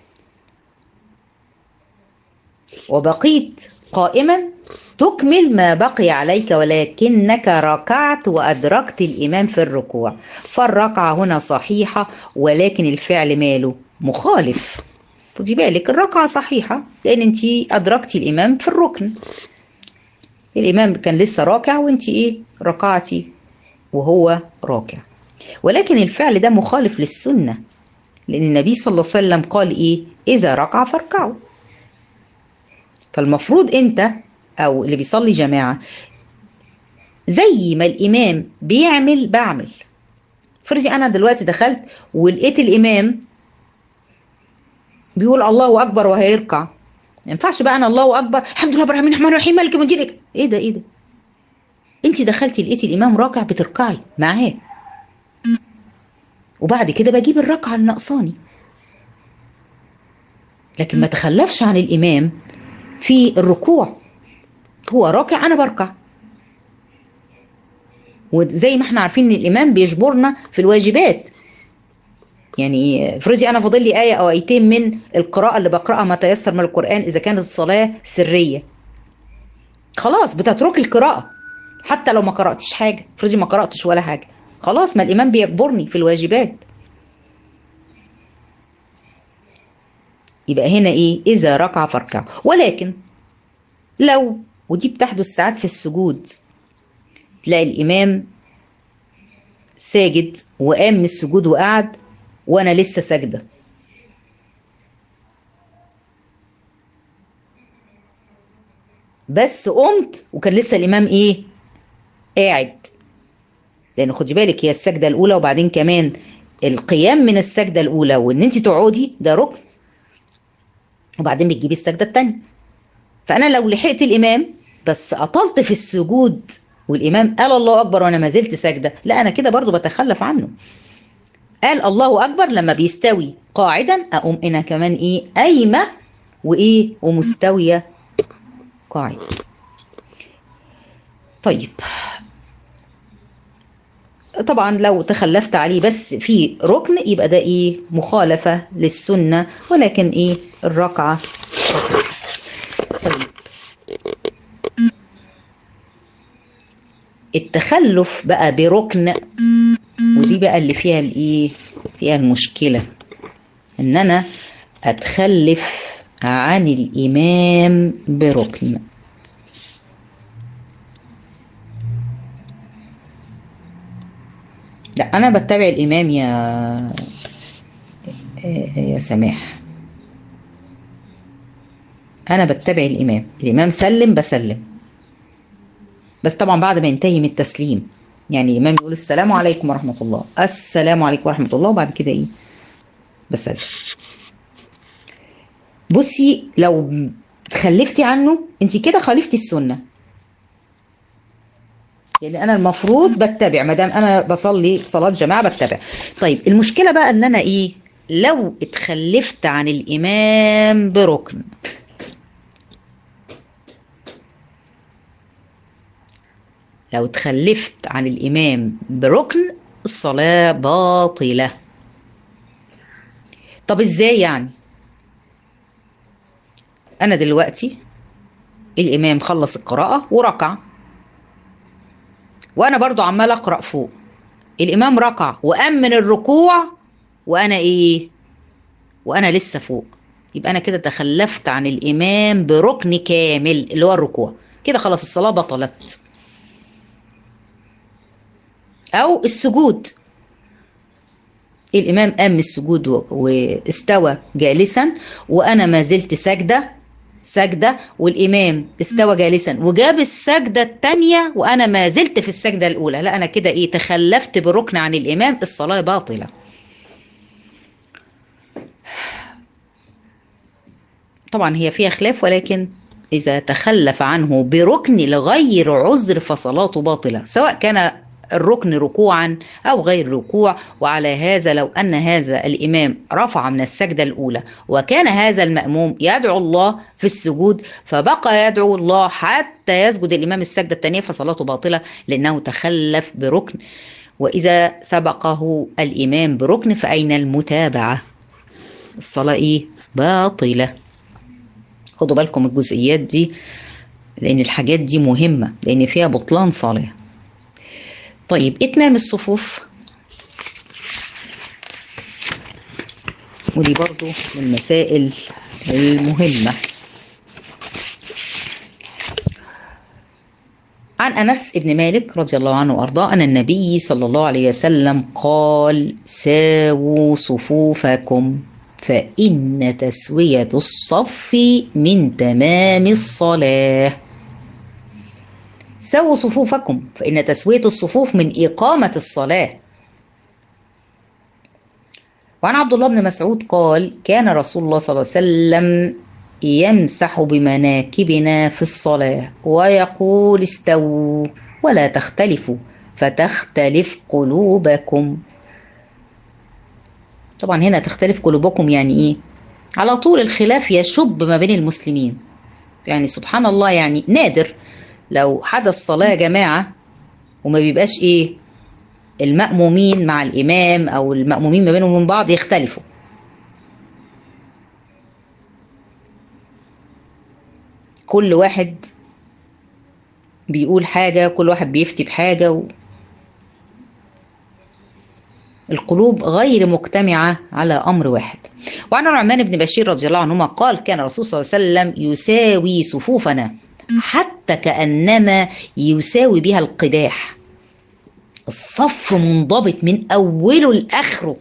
وبقيت قائما تكمل ما بقي عليك ولكنك ركعت وأدركت الإمام في الركوع فالركعة هنا صحيحة ولكن الفعل ماله مخالف خدي بالك الركعة صحيحة لأن أنت أدركتي الإمام في الركن الإمام كان لسه راكع وأنت إيه ركعتي وهو راكع ولكن الفعل ده مخالف للسنة لأن النبي صلى الله عليه وسلم قال إيه إذا ركع فاركعوا فالمفروض أنت أو اللي بيصلي جماعة زي ما الإمام بيعمل بعمل فرضي أنا دلوقتي دخلت ولقيت الإمام بيقول الله أكبر وهيركع ما ينفعش بقى أنا الله أكبر الحمد لله الرحمن الرحيم الرحيم مالك يوم الدين إيه ده إيه ده أنت دخلتي لقيتي الإمام راكع بتركعي معاه وبعد كده بجيب الركعة النقصاني لكن ما تخلفش عن الإمام في الركوع هو راكع أنا بركع وزي ما احنا عارفين ان الامام بيجبرنا في الواجبات يعني افرضي انا فاضل لي ايه او ايتين من القراءه اللي بقراها ما تيسر من القران اذا كانت الصلاه سريه خلاص بتتركي القراءه حتى لو ما قراتش حاجه افرضي ما قراتش ولا حاجه خلاص ما الامام بيجبرني في الواجبات يبقى هنا ايه اذا ركع فاركع ولكن لو ودي بتحدث ساعات في السجود تلاقي الإمام ساجد وقام من السجود وقعد وأنا لسه ساجدة بس قمت وكان لسه الإمام إيه قاعد لأن خدي بالك هي السجدة الأولى وبعدين كمان القيام من السجدة الأولى وإن أنت تقعدي ده ركن وبعدين بتجيبي السجدة التانية فأنا لو لحقت الإمام بس أطلت في السجود والإمام قال الله أكبر وأنا ما زلت ساجدة لا أنا كده برضو بتخلف عنه قال الله أكبر لما بيستوي قاعدا أقوم أنا كمان إيه قايمة وإيه ومستوية قاعد طيب طبعا لو تخلفت عليه بس في ركن يبقى ده ايه مخالفة للسنة ولكن ايه الركعة طيب التخلف بقى بركن ودي بقى اللي فيها الايه فيها المشكله ان انا اتخلف عن الامام بركن لا انا بتبع الامام يا يا سماح انا بتبع الامام الامام سلم بسلم بس طبعا بعد ما ينتهي من التسليم يعني الامام يقول السلام عليكم ورحمه الله السلام عليكم ورحمه الله وبعد كده ايه بسلم بصي لو خلفتي عنه انت كده خالفتي السنه يعني انا المفروض بتبع ما دام انا بصلي صلاه جماعه بتبع طيب المشكله بقى ان انا ايه لو اتخلفت عن الامام بركن لو تخلفت عن الإمام بركن الصلاة باطلة طب إزاي يعني أنا دلوقتي الإمام خلص القراءة وركع وأنا برضو عمال أقرأ فوق الإمام ركع وقام من الركوع وأنا إيه وأنا لسه فوق يبقى أنا كده تخلفت عن الإمام بركن كامل اللي هو الركوع كده خلاص الصلاة بطلت أو السجود الإمام قام من السجود واستوى جالسا وأنا ما زلت ساجدة سجدة والإمام استوى جالسا وجاب السجدة الثانية وأنا ما زلت في السجدة الأولى لا أنا كده إيه تخلفت بركن عن الإمام الصلاة باطلة طبعا هي فيها خلاف ولكن إذا تخلف عنه بركن لغير عذر فصلاته باطلة سواء كان الركن ركوعا أو غير ركوع وعلى هذا لو أن هذا الإمام رفع من السجدة الأولى وكان هذا المأموم يدعو الله في السجود فبقى يدعو الله حتى يسجد الإمام السجدة الثانية فصلاته باطلة لأنه تخلف بركن وإذا سبقه الإمام بركن فأين المتابعة الصلاة إيه باطلة خدوا بالكم الجزئيات دي لأن الحاجات دي مهمة لأن فيها بطلان صلاة طيب إتمام الصفوف ودي برضو من المسائل المهمة عن أنس بن مالك رضي الله عنه وأرضاه أن النبي صلى الله عليه وسلم قال ساووا صفوفكم فإن تسوية الصف من تمام الصلاة سووا صفوفكم فإن تسوية الصفوف من إقامة الصلاة وعن عبد الله بن مسعود قال كان رسول الله صلى الله عليه وسلم يمسح بمناكبنا في الصلاة ويقول استووا ولا تختلفوا فتختلف قلوبكم طبعا هنا تختلف قلوبكم يعني ايه على طول الخلاف يشب ما بين المسلمين يعني سبحان الله يعني نادر لو حدث صلاة جماعة وما بيبقاش ايه المأمومين مع الإمام أو المأمومين ما بينهم وبين بعض يختلفوا كل واحد بيقول حاجة كل واحد بيفتي بحاجة و... القلوب غير مجتمعة على أمر واحد وعن النعمان بن بشير رضي الله عنهما قال كان الرسول صلى الله عليه وسلم يساوي صفوفنا حتى كأنما يساوي بها القداح الصف منضبط من أوله لآخره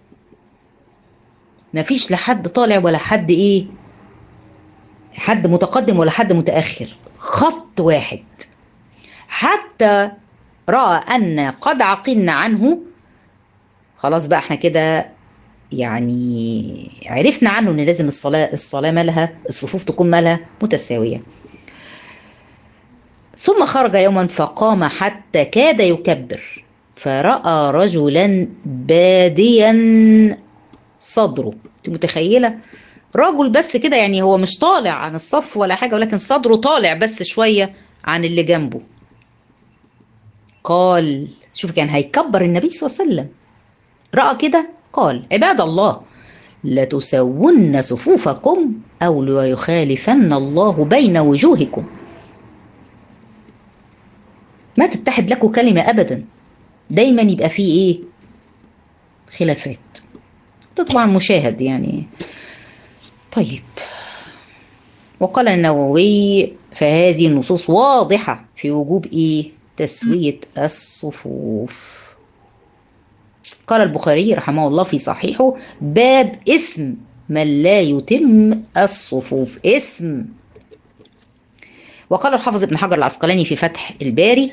مفيش لحد طالع ولا حد إيه حد متقدم ولا حد متأخر خط واحد حتى رأى أن قد عقلنا عنه خلاص بقى احنا كده يعني عرفنا عنه ان لازم الصلاة الصلاة مالها الصفوف تكون مالها متساوية ثم خرج يوما فقام حتى كاد يكبر فرأى رجلا باديا صدره انت متخيلة رجل بس كده يعني هو مش طالع عن الصف ولا حاجة ولكن صدره طالع بس شوية عن اللي جنبه قال شوف كان هيكبر النبي صلى الله عليه وسلم رأى كده قال عباد الله لتسون صفوفكم أو ليخالفن الله بين وجوهكم ما تتحد لكم كلمة أبدا دايما يبقى فيه إيه خلافات ده طبعا مشاهد يعني طيب وقال النووي فهذه النصوص واضحة في وجوب إيه تسوية الصفوف قال البخاري رحمه الله في صحيحه باب اسم من لا يتم الصفوف اسم وقال الحافظ ابن حجر العسقلاني في فتح الباري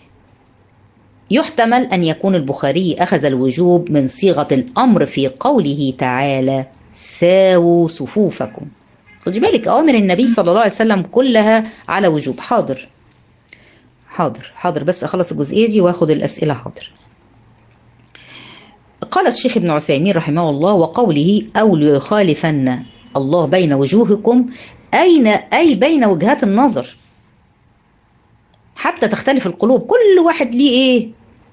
يحتمل أن يكون البخاري أخذ الوجوب من صيغة الأمر في قوله تعالى ساووا صفوفكم خدي بالك أوامر النبي صلى الله عليه وسلم كلها على وجوب حاضر حاضر حاضر بس أخلص الجزئية دي وأخد الأسئلة حاضر قال الشيخ ابن عثيمين رحمه الله وقوله أو ليخالفن الله بين وجوهكم أين أي بين وجهات النظر حتى تختلف القلوب كل واحد ليه إيه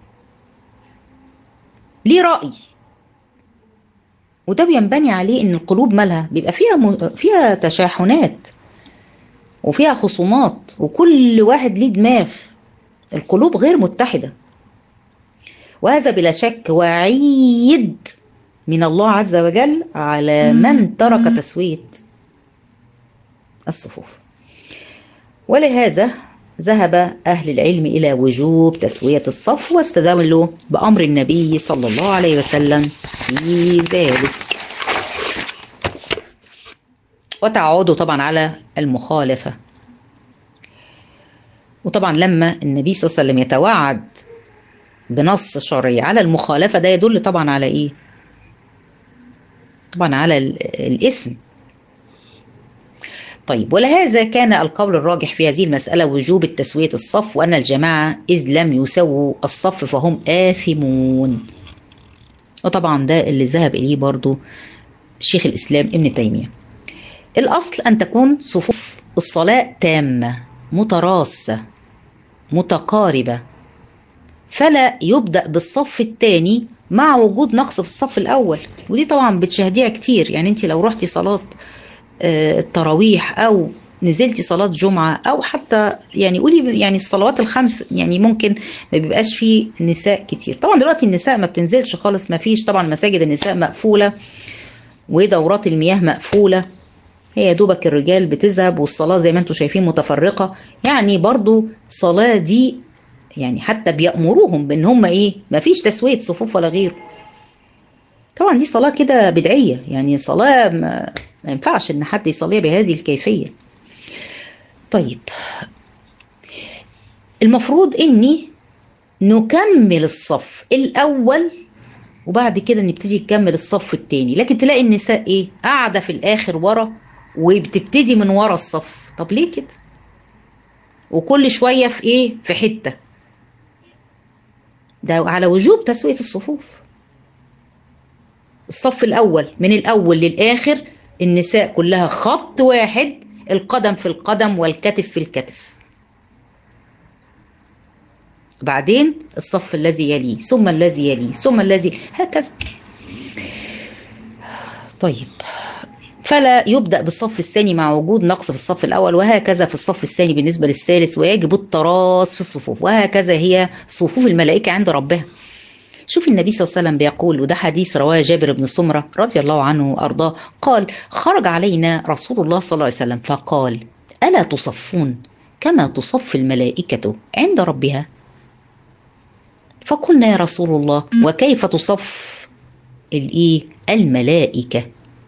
ليه رأي وده بينبني عليه ان القلوب مالها بيبقى فيها م... فيها تشاحنات وفيها خصومات وكل واحد ليه دماغ القلوب غير متحدة وهذا بلا شك وعيد من الله عز وجل على من ترك تسوية الصفوف ولهذا ذهب أهل العلم إلى وجوب تسوية الصف واستدلوا بأمر النبي صلى الله عليه وسلم في ذلك وتعودوا طبعا على المخالفة وطبعا لما النبي صلى الله عليه وسلم يتوعد بنص شرعي على المخالفة ده يدل طبعا على إيه؟ طبعا على الاسم طيب ولهذا كان القول الراجح في هذه المسألة وجوب التسوية الصف وأن الجماعة إذ لم يسووا الصف فهم آثمون وطبعا ده اللي ذهب إليه برضو شيخ الإسلام ابن تيمية الأصل أن تكون صفوف الصلاة تامة متراصة متقاربة فلا يبدأ بالصف الثاني مع وجود نقص في الصف الأول ودي طبعا بتشاهديها كتير يعني انت لو رحتي صلاة التراويح أو نزلتي صلاة جمعة أو حتى يعني قولي يعني الصلوات الخمس يعني ممكن ما بيبقاش فيه نساء كتير طبعا دلوقتي النساء ما بتنزلش خالص ما فيش طبعا مساجد النساء مقفولة ودورات المياه مقفولة هي دوبك الرجال بتذهب والصلاة زي ما انتم شايفين متفرقة يعني برضو صلاة دي يعني حتى بيأمروهم بان هم ايه ما فيش تسوية صفوف ولا غيره طبعا دي صلاة كده بدعية يعني صلاة ما, ما ينفعش ان حد يصليها بهذه الكيفية طيب المفروض اني نكمل الصف الاول وبعد كده نبتدي نكمل الصف التاني لكن تلاقي النساء ايه قاعدة في الاخر ورا وبتبتدي من ورا الصف طب ليه كده وكل شوية في ايه في حتة ده على وجوب تسوية الصفوف الصف الاول من الاول للاخر النساء كلها خط واحد القدم في القدم والكتف في الكتف بعدين الصف الذي يليه ثم الذي يليه ثم الذي هكذا طيب فلا يبدأ بالصف الثاني مع وجود نقص في الصف الأول وهكذا في الصف الثاني بالنسبة للثالث ويجب التراص في الصفوف وهكذا هي صفوف الملائكة عند ربها شوف النبي صلى الله عليه وسلم بيقول وده حديث رواه جابر بن سمرة رضي الله عنه وأرضاه قال خرج علينا رسول الله صلى الله عليه وسلم فقال ألا تصفون كما تصف الملائكة عند ربها فقلنا يا رسول الله وكيف تصف الايه الملائكة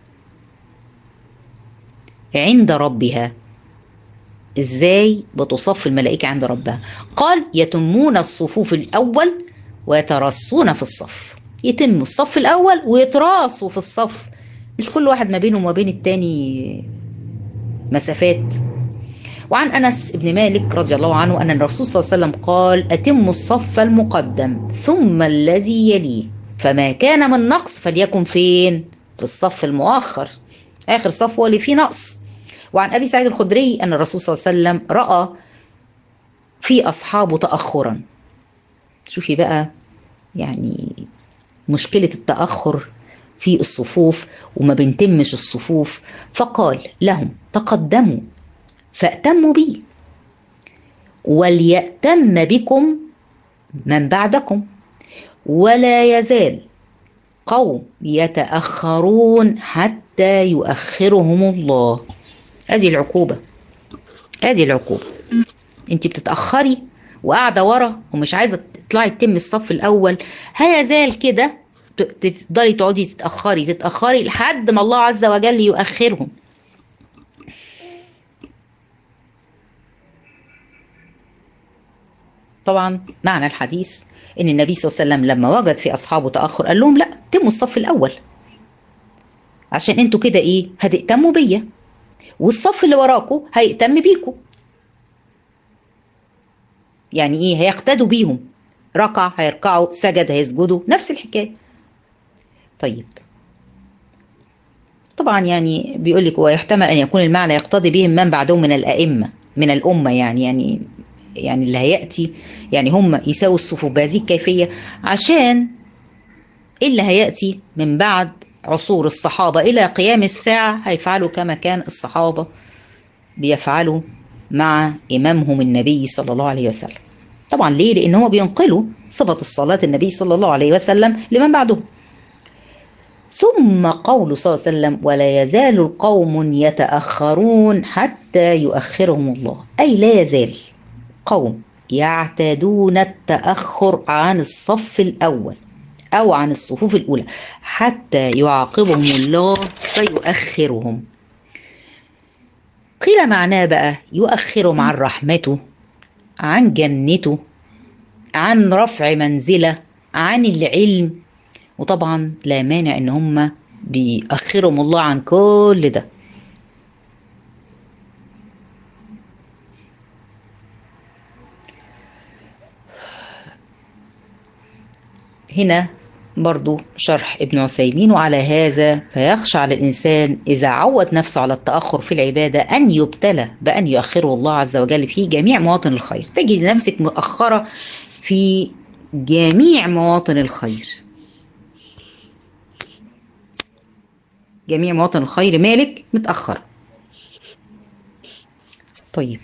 عند ربها ازاي بتصف الملائكة عند ربها قال يتمون الصفوف الأول ويترصون في الصف يتم الصف الأول ويتراصوا في الصف مش كل واحد ما بينه وما بين التاني مسافات وعن أنس بن مالك رضي الله عنه أن الرسول صلى الله عليه وسلم قال أتم الصف المقدم ثم الذي يليه فما كان من نقص فليكن فين في الصف المؤخر آخر صف هو اللي فيه نقص وعن أبي سعيد الخدري أن الرسول صلى الله عليه وسلم رأى في أصحابه تأخرا شوفي بقى يعني مشكلة التأخر في الصفوف وما بنتمش الصفوف فقال لهم تقدموا فأتموا بي وليأتم بكم من بعدكم ولا يزال قوم يتأخرون حتى يؤخرهم الله ادي العقوبة ادي العقوبة انت بتتأخري وقاعدة ورا ومش عايزة تطلعي تتم الصف الأول هيزال كده تفضلي تقعدي تتأخري تتأخري لحد ما الله عز وجل يؤخرهم طبعا معنى الحديث ان النبي صلى الله عليه وسلم لما وجد في اصحابه تاخر قال لهم لا تموا الصف الاول عشان انتوا كده ايه هتهتموا بيا والصف اللي وراكم هيهتم بيكم يعني ايه هيقتدوا بيهم ركع هيركعوا سجد هيسجدوا نفس الحكايه طيب طبعا يعني بيقول لك ويحتمل ان يكون المعنى يقتضي بهم من بعدهم من الائمه من الامه يعني يعني يعني اللي هياتي يعني هم يساووا الصفوف بهذه الكيفيه عشان اللي هياتي من بعد عصور الصحابه الى قيام الساعه هيفعلوا كما كان الصحابه بيفعلوا مع امامهم النبي صلى الله عليه وسلم طبعا ليه لان هم بينقلوا صفه الصلاه النبي صلى الله عليه وسلم لمن بعدهم ثم قول صلى الله عليه وسلم ولا يزال قوم يتاخرون حتى يؤخرهم الله اي لا يزال قوم يعتادون التأخر عن الصف الأول أو عن الصفوف الأولى حتى يعاقبهم الله فيؤخرهم قيل معناه بقى يؤخرهم عن رحمته عن جنته عن رفع منزلة عن العلم وطبعا لا مانع ان هم بيأخرهم الله عن كل ده هنا برضو شرح ابن عثيمين وعلى هذا فيخشى على الإنسان إذا عود نفسه على التأخر في العبادة أن يبتلى بأن يؤخره الله عز وجل في جميع مواطن الخير تجد نفسك مؤخرة في جميع مواطن الخير جميع مواطن الخير مالك متأخر طيب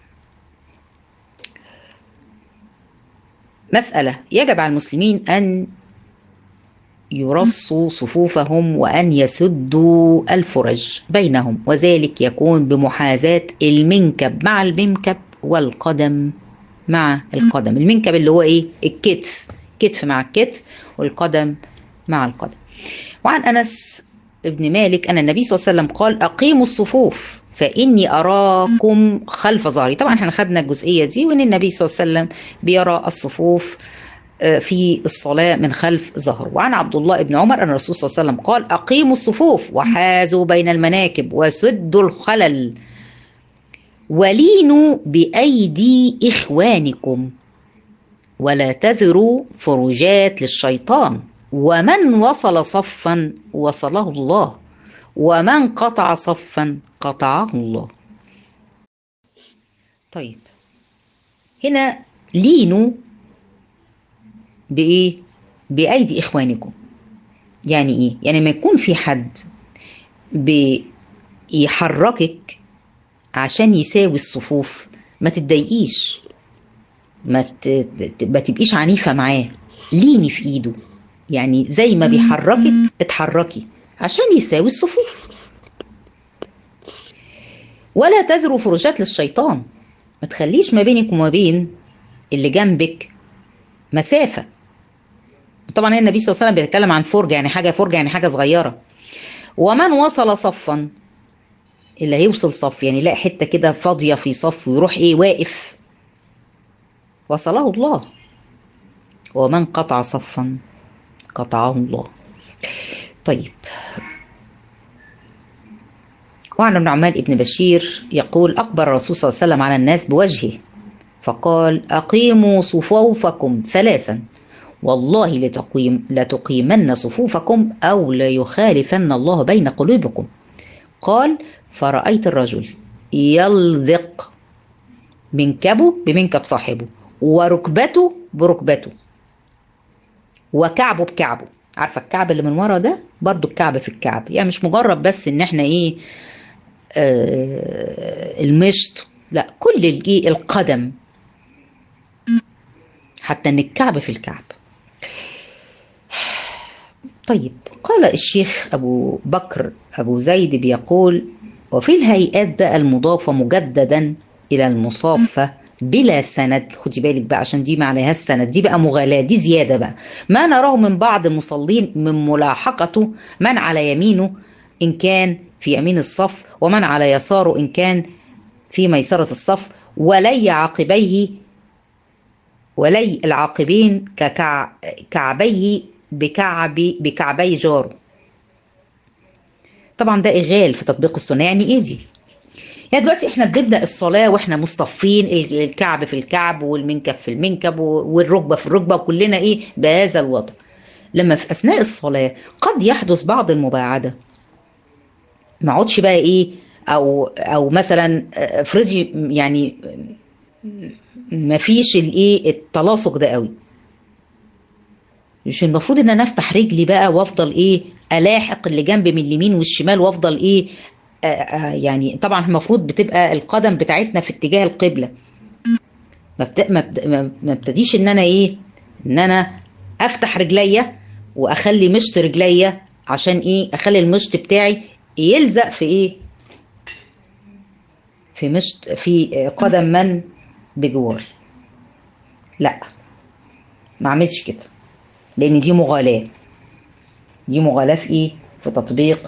مسألة يجب على المسلمين أن يرصوا صفوفهم وأن يسدوا الفرج بينهم وذلك يكون بمحاذاة المنكب مع المنكب والقدم مع القدم المنكب اللي هو ايه الكتف كتف مع الكتف والقدم مع القدم وعن أنس ابن مالك أن النبي صلى الله عليه وسلم قال أقيموا الصفوف فإني أراكم خلف ظهري طبعا احنا خدنا الجزئية دي وإن النبي صلى الله عليه وسلم بيرى الصفوف في الصلاة من خلف ظهره وعن عبد الله بن عمر أن الرسول صلى الله عليه وسلم قال أقيموا الصفوف وحازوا بين المناكب وسدوا الخلل ولينوا بأيدي إخوانكم ولا تذروا فرجات للشيطان ومن وصل صفا وصله الله ومن قطع صفا قطعه الله طيب هنا لينوا بإيه؟ بأيدي إخوانكم يعني إيه؟ يعني ما يكون في حد بيحركك عشان يساوي الصفوف ما تتضايقيش ما, ت... ما تبقيش عنيفة معاه ليني في إيده يعني زي ما بيحركك اتحركي عشان يساوي الصفوف ولا تذروا فرجات للشيطان ما تخليش ما بينك وما بين اللي جنبك مسافة طبعا النبي صلى الله عليه وسلم بيتكلم عن فرجة يعني حاجة فرجة يعني حاجة صغيرة ومن وصل صفا اللي هيوصل صف يعني يلاقي حتة كده فاضية في صف ويروح ايه واقف وصله الله ومن قطع صفا قطعه الله طيب وعن النعمان ابن بشير يقول أقبل الرسول صلى الله عليه وسلم على الناس بوجهه فقال أقيموا صفوفكم ثلاثا والله لتقيم لتقيمن صفوفكم أو ليخالفن الله بين قلوبكم قال فرأيت الرجل يلذق منكبه بمنكب صاحبه وركبته بركبته وكعبه بكعبه عارفه الكعب اللي من ورا ده برضو الكعب في الكعب يعني مش مجرد بس ان احنا ايه آه المشط لا كل الايه القدم حتى ان الكعب في الكعب طيب قال الشيخ ابو بكر ابو زيد بيقول وفي الهيئات بقى المضافه مجددا الى المصافه بلا سند خدي بالك بقى عشان دي ما عليها السند دي بقى مغالاة دي زيادة بقى ما نراه من بعض المصلين من ملاحقته من على يمينه إن كان في يمين الصف ومن على يساره إن كان في ميسرة الصف ولي عاقبيه ولي العاقبين ككعبيه بكعب بكعبي جاره طبعا ده إغال في تطبيق السنة يعني إيه دي؟ يعني دلوقتي احنا بنبدا الصلاه واحنا مصطفين الكعب في الكعب والمنكب في المنكب والركبه في الركبه وكلنا ايه بهذا الوضع لما في اثناء الصلاه قد يحدث بعض المباعده ما اقعدش بقى ايه او او مثلا افرضي يعني ما فيش الايه التلاصق ده قوي مش المفروض ان انا افتح رجلي بقى وافضل ايه الاحق اللي جنبي من اليمين والشمال وافضل ايه يعني طبعا المفروض بتبقى القدم بتاعتنا في اتجاه القبله ما ما ابتديش ان انا ايه ان انا افتح رجليا واخلي مشط رجليا عشان ايه اخلي المشط بتاعي يلزق في ايه في مشط في قدم من بجواري لا ما اعملش كده لان دي مغالاه دي مغالاه في ايه في تطبيق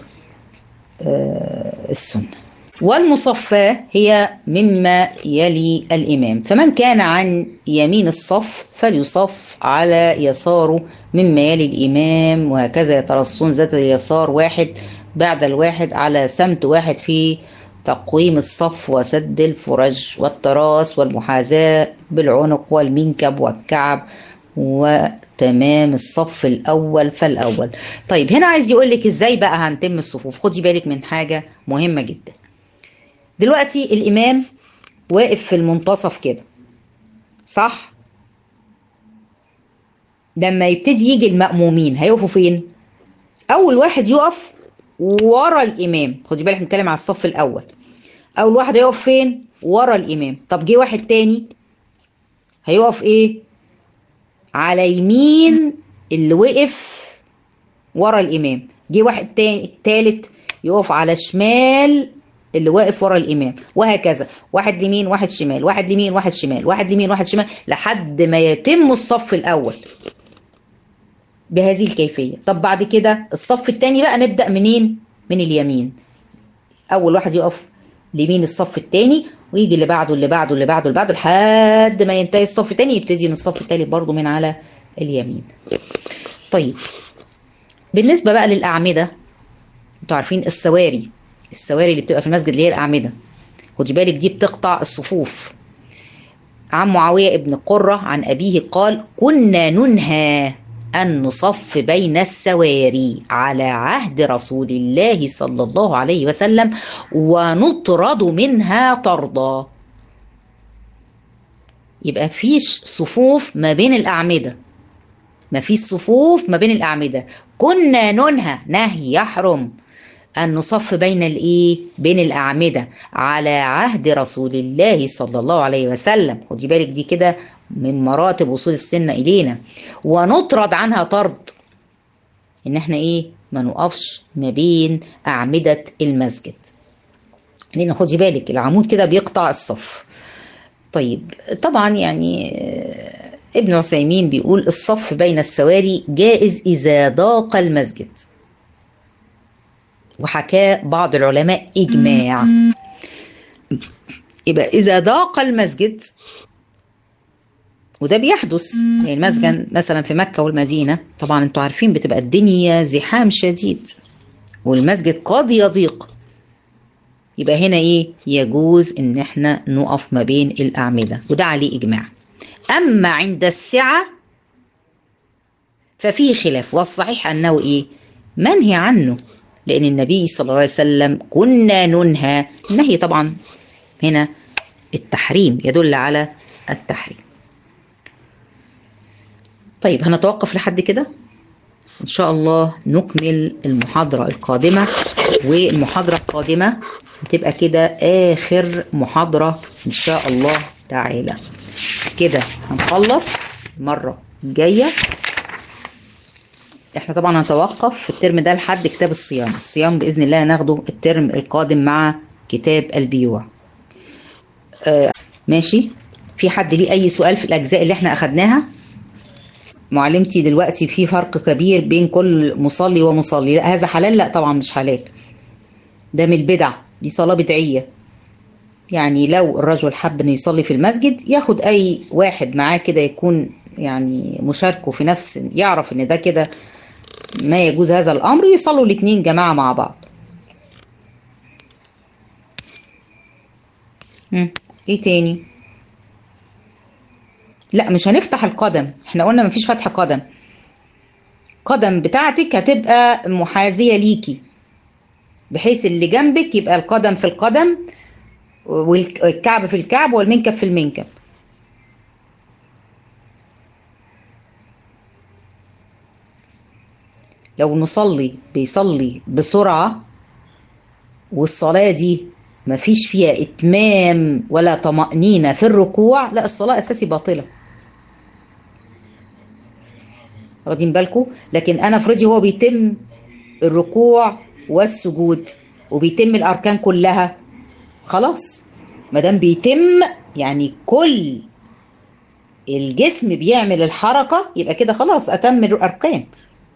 السنة والمصفاة هي مما يلي الإمام فمن كان عن يمين الصف فليصف على يساره مما يلي الإمام وهكذا يترصون ذات اليسار واحد بعد الواحد على سمت واحد في تقويم الصف وسد الفرج والتراس والمحاذاة بالعنق والمنكب والكعب وتمام الصف الأول فالأول طيب هنا عايز يقول لك إزاي بقى هنتم الصفوف خدي بالك من حاجة مهمة جدا دلوقتي الإمام واقف في المنتصف كده صح لما يبتدي يجي المأمومين هيقفوا فين اول واحد يقف ورا الامام خدي بالك بنتكلم على الصف الاول اول واحد هيقف فين ورا الامام طب جه واحد تاني هيقف ايه على يمين اللي وقف ورا الامام جه واحد تاني تالت يقف على شمال اللي واقف ورا الامام وهكذا واحد يمين واحد شمال واحد يمين واحد شمال واحد يمين واحد شمال لحد ما يتم الصف الاول بهذه الكيفيه طب بعد كده الصف الثاني بقى نبدا منين من اليمين اول واحد يقف ليمين الصف الثاني ويجي اللي بعده اللي بعده اللي بعده اللي بعده لحد ما ينتهي الصف الثاني يبتدي من الصف الثالث برضه من على اليمين طيب بالنسبه بقى للاعمده انتوا عارفين السواري السواري اللي بتبقى في المسجد اللي هي الاعمده خدي بالك دي بتقطع الصفوف عن معاويه ابن قره عن ابيه قال كنا ننهى أن نصف بين السواري على عهد رسول الله صلى الله عليه وسلم ونطرد منها طردا يبقى فيش صفوف ما بين الأعمدة ما فيش صفوف ما بين الأعمدة كنا ننهى نهي يحرم أن نصف بين الإيه؟ بين الأعمدة على عهد رسول الله صلى الله عليه وسلم خدي بالك دي كده من مراتب وصول السنة إلينا ونطرد عنها طرد إن إحنا إيه ما نقفش ما بين أعمدة المسجد لأن خدي بالك العمود كده بيقطع الصف طيب طبعا يعني ابن عثيمين بيقول الصف بين السواري جائز إذا ضاق المسجد وحكاه بعض العلماء إجماع يبقى إذا ضاق المسجد وده بيحدث يعني المسجد مثلا في مكة والمدينة طبعا انتوا عارفين بتبقى الدنيا زحام شديد والمسجد قد يضيق يبقى هنا ايه يجوز ان احنا نقف ما بين الاعمدة وده عليه اجماع اما عند السعة ففيه خلاف والصحيح انه ايه منهي عنه لان النبي صلى الله عليه وسلم كنا ننهى النهي طبعا هنا التحريم يدل على التحريم طيب هنتوقف لحد كده ان شاء الله نكمل المحاضرة القادمة والمحاضرة القادمة هتبقى كده اخر محاضرة ان شاء الله تعالى كده هنخلص المرة الجاية احنا طبعا هنتوقف في الترم ده لحد كتاب الصيام الصيام باذن الله هناخده الترم القادم مع كتاب البيوع آه ماشي في حد ليه اي سؤال في الاجزاء اللي احنا اخدناها معلمتي دلوقتي في فرق كبير بين كل مصلي ومصلي لا هذا حلال لا طبعا مش حلال ده من البدع دي صلاة بدعية يعني لو الرجل حب انه يصلي في المسجد ياخد اي واحد معاه كده يكون يعني مشاركه في نفس يعرف ان ده كده ما يجوز هذا الامر يصلوا الاثنين جماعة مع بعض ايه تاني لا مش هنفتح القدم احنا قلنا مفيش فتح قدم قدم بتاعتك هتبقى محاذية ليكي بحيث اللي جنبك يبقى القدم في القدم والكعب في الكعب والمنكب في المنكب لو نصلي بيصلي بسرعة والصلاة دي مفيش فيها إتمام ولا طمأنينة في الركوع لا الصلاة أساسي باطلة واخدين بالكم لكن أنا افرضي هو بيتم الركوع والسجود وبيتم الأركان كلها خلاص ما دام بيتم يعني كل الجسم بيعمل الحركة يبقى كده خلاص أتم الأركان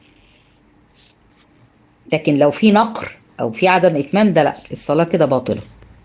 لكن لو في نقر أو في عدم إتمام ده لا الصلاة كده باطلة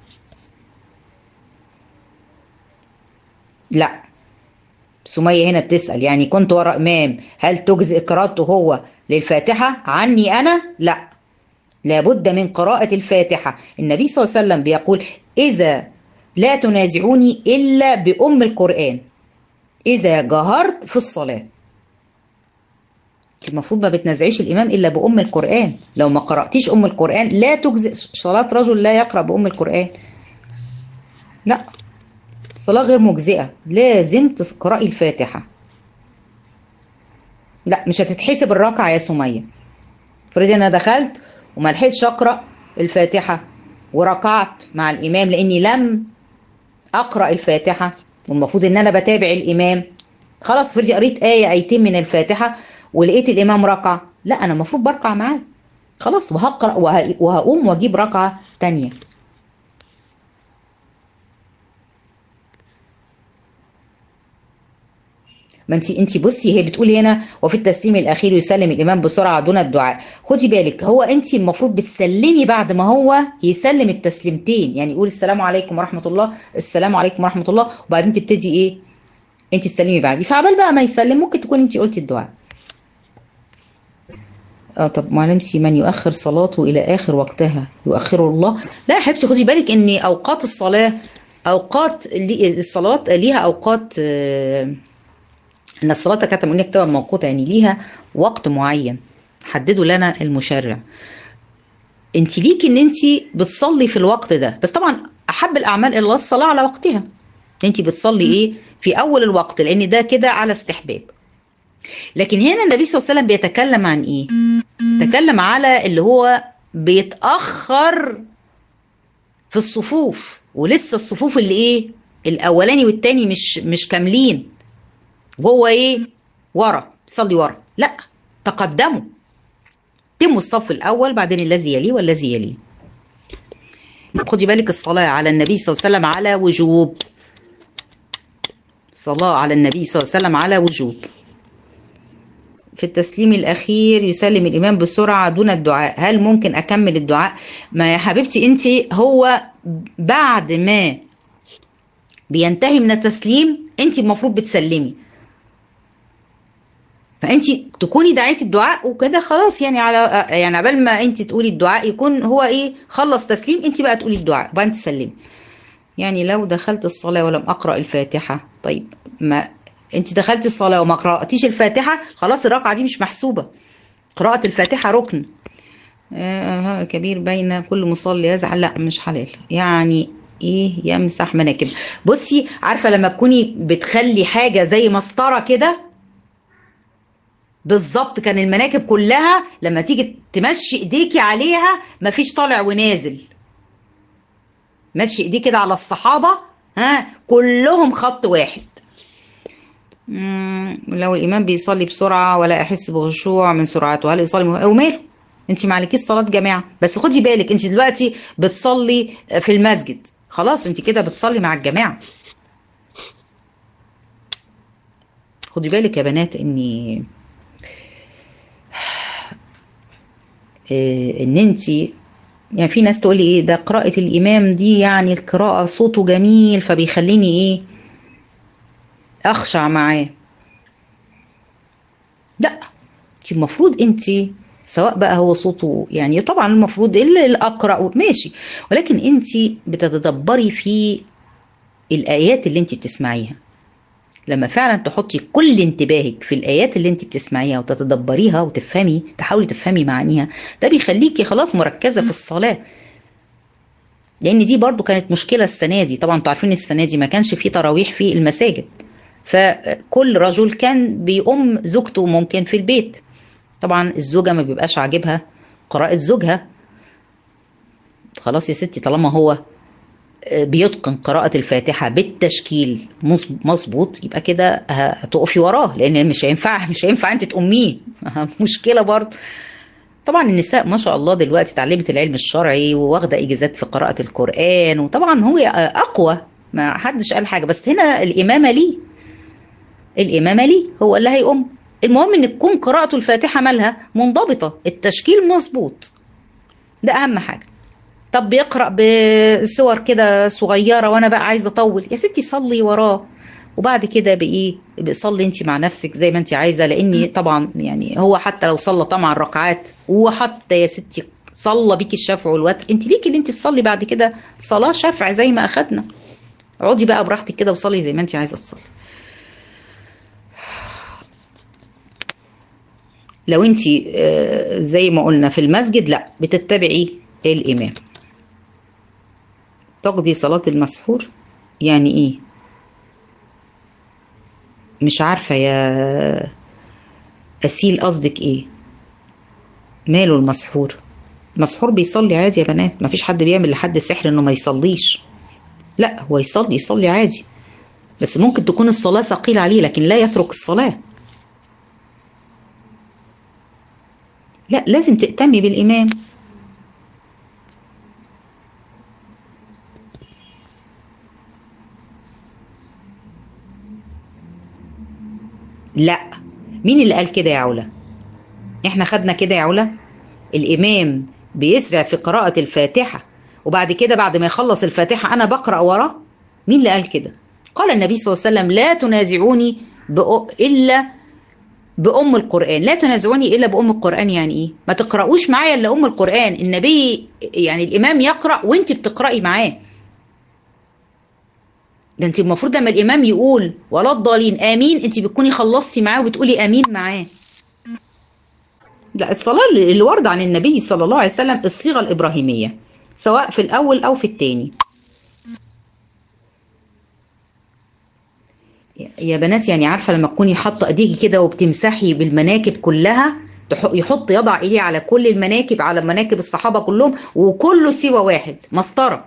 لا سمية هنا بتسأل يعني كنت ورا إمام هل تجزئ قراءته هو للفاتحة عني أنا لا لابد من قراءة الفاتحة النبي صلى الله عليه وسلم بيقول إذا لا تنازعوني إلا بأم القرآن إذا جهرت في الصلاة المفروض ما بتنازعيش الإمام إلا بأم القرآن لو ما قرأتيش أم القرآن لا تجزئ صلاة رجل لا يقرأ بأم القرآن لا صلاة غير مجزئة لازم تقرأي الفاتحة لا مش هتتحسب الركعه يا سميه افرضي انا دخلت وما لحقتش اقرا الفاتحه وركعت مع الامام لاني لم اقرا الفاتحه والمفروض ان انا بتابع الامام خلاص افرضي قريت ايه ايتين من الفاتحه ولقيت الامام ركع لا انا المفروض بركع معاه خلاص وهقرا وه- وهقوم واجيب ركعه تانية ما انت انت بصي هي بتقول هنا وفي التسليم الاخير يسلم الامام بسرعه دون الدعاء خدي بالك هو انت المفروض بتسلمي بعد ما هو يسلم التسليمتين يعني يقول السلام عليكم ورحمه الله السلام عليكم ورحمه الله وبعدين تبتدي ايه انت تسلمي بعديه فعبال بقى ما يسلم ممكن تكون انت قلتي الدعاء اه طب معلمتي من يؤخر صلاته الى اخر وقتها يؤخره الله لا يا حبيبتي خدي بالك ان اوقات الصلاه اوقات لي- الصلاه ليها اوقات آه، ان الصلاه كانت من كتابا موقوته يعني ليها وقت معين حدده لنا المشرع انت ليكي ان انت بتصلي في الوقت ده بس طبعا احب الاعمال الى الله الصلاه على وقتها انت بتصلي ايه في اول الوقت لان ده كده على استحباب لكن هنا النبي صلى الله عليه وسلم بيتكلم عن ايه تكلم على اللي هو بيتاخر في الصفوف ولسه الصفوف اللي ايه الاولاني والتاني مش مش كاملين وهو ايه ورا صلي ورا لا تقدموا تموا الصف الاول بعدين الذي يليه والذي يليه خدي بالك الصلاه على النبي صلى الله عليه وسلم على وجوب الصلاه على النبي صلى الله عليه وسلم على وجوب في التسليم الأخير يسلم الإمام بسرعة دون الدعاء هل ممكن أكمل الدعاء ما يا حبيبتي أنت هو بعد ما بينتهي من التسليم أنت المفروض بتسلمي فانت تكوني دعيتي الدعاء وكده خلاص يعني على يعني عبال ما انت تقولي الدعاء يكون هو ايه خلص تسليم انت بقى تقولي الدعاء وبعدين تسلمي يعني لو دخلت الصلاه ولم اقرا الفاتحه طيب ما انت دخلتي الصلاه وما قراتيش الفاتحه خلاص الركعه دي مش محسوبه قراءه الفاتحه ركن آه كبير بين كل مصلي يزعل لا مش حلال يعني ايه يمسح مناكب بصي عارفه لما تكوني بتخلي حاجه زي مسطره كده بالظبط كان المناكب كلها لما تيجي تمشي ايديكي عليها مفيش طالع ونازل مشي ايديه كده على الصحابه ها كلهم خط واحد مم، لو الامام بيصلي بسرعه ولا احس بخشوع من سرعته هل يصلي مه- وماله انت ما عليكيش صلاه جماعه بس خدي بالك انت دلوقتي بتصلي في المسجد خلاص انت كده بتصلي مع الجماعه خدي بالك يا بنات اني إيه، ان انت يعني في ناس تقولي ايه ده قراءة الامام دي يعني القراءة صوته جميل فبيخليني ايه اخشع معاه لا انت المفروض انت سواء بقى هو صوته يعني طبعا المفروض اللي الاقرا ماشي ولكن انت بتتدبري في الايات اللي انت بتسمعيها لما فعلا تحطي كل انتباهك في الايات اللي انت بتسمعيها وتتدبريها وتفهمي تحاولي تفهمي معانيها ده بيخليكي خلاص مركزه في الصلاه لان دي برضو كانت مشكله السنه دي طبعا انتوا عارفين السنه دي ما كانش في تراويح في المساجد فكل رجل كان بيؤم زوجته ممكن في البيت طبعا الزوجه ما بيبقاش عاجبها قراءه زوجها خلاص يا ستي طالما هو بيتقن قراءة الفاتحة بالتشكيل مظبوط يبقى كده هتقفي وراه لأن مش هينفع مش هينفع أنت تأميه مشكلة برضه طبعا النساء ما شاء الله دلوقتي اتعلمت العلم الشرعي وواخدة إجازات في قراءة القرآن وطبعا هو أقوى ما حدش قال حاجة بس هنا الإمامة ليه الإمامة ليه هو اللي هيقوم المهم إن تكون قراءة الفاتحة مالها منضبطة التشكيل مظبوط ده أهم حاجة طب بيقرا بصور كده صغيره وانا بقى عايزه اطول يا ستي صلي وراه وبعد كده بايه بصلي انت مع نفسك زي ما انت عايزه لاني طبعا يعني هو حتى لو صلى طبعا ركعات وحتى يا ستي صلى بيكي الشفع والوتر انت ليكي اللي انت تصلي بعد كده صلاه شفع زي ما اخدنا اقعدي بقى براحتك كده وصلي زي ما انت عايزه تصلي لو انت زي ما قلنا في المسجد لا بتتبعي الامام تقضي صلاة المسحور يعني ايه مش عارفة يا أسيل قصدك إيه ماله المسحور مسحور بيصلي عادي يا بنات مفيش حد بيعمل لحد سحر انه ما يصليش لا هو يصلي يصلي عادي بس ممكن تكون الصلاة ثقيلة عليه لكن لا يترك الصلاة لا لازم تأتمي بالإمام لا مين اللي قال كده يا علا احنا خدنا كده يا علا الامام بيسرع في قراءة الفاتحة وبعد كده بعد ما يخلص الفاتحة انا بقرأ وراه مين اللي قال كده قال النبي صلى الله عليه وسلم لا تنازعوني بأ... الا بأم القرآن لا تنازعوني إلا بأم القرآن يعني إيه ما تقرأوش معايا إلا أم القرآن النبي يعني الإمام يقرأ وانت بتقرأي معاه ده انت المفروض لما الامام يقول ولا الضالين امين انت بتكوني خلصتي معاه وبتقولي امين معاه لا الصلاه اللي ورد عن النبي صلى الله عليه وسلم الصيغه الابراهيميه سواء في الاول او في الثاني يا بنات يعني عارفه لما تكوني حاطه ايديكي كده وبتمسحي بالمناكب كلها يحط يضع ايديه على كل المناكب على مناكب الصحابه كلهم وكله سوى واحد مسطره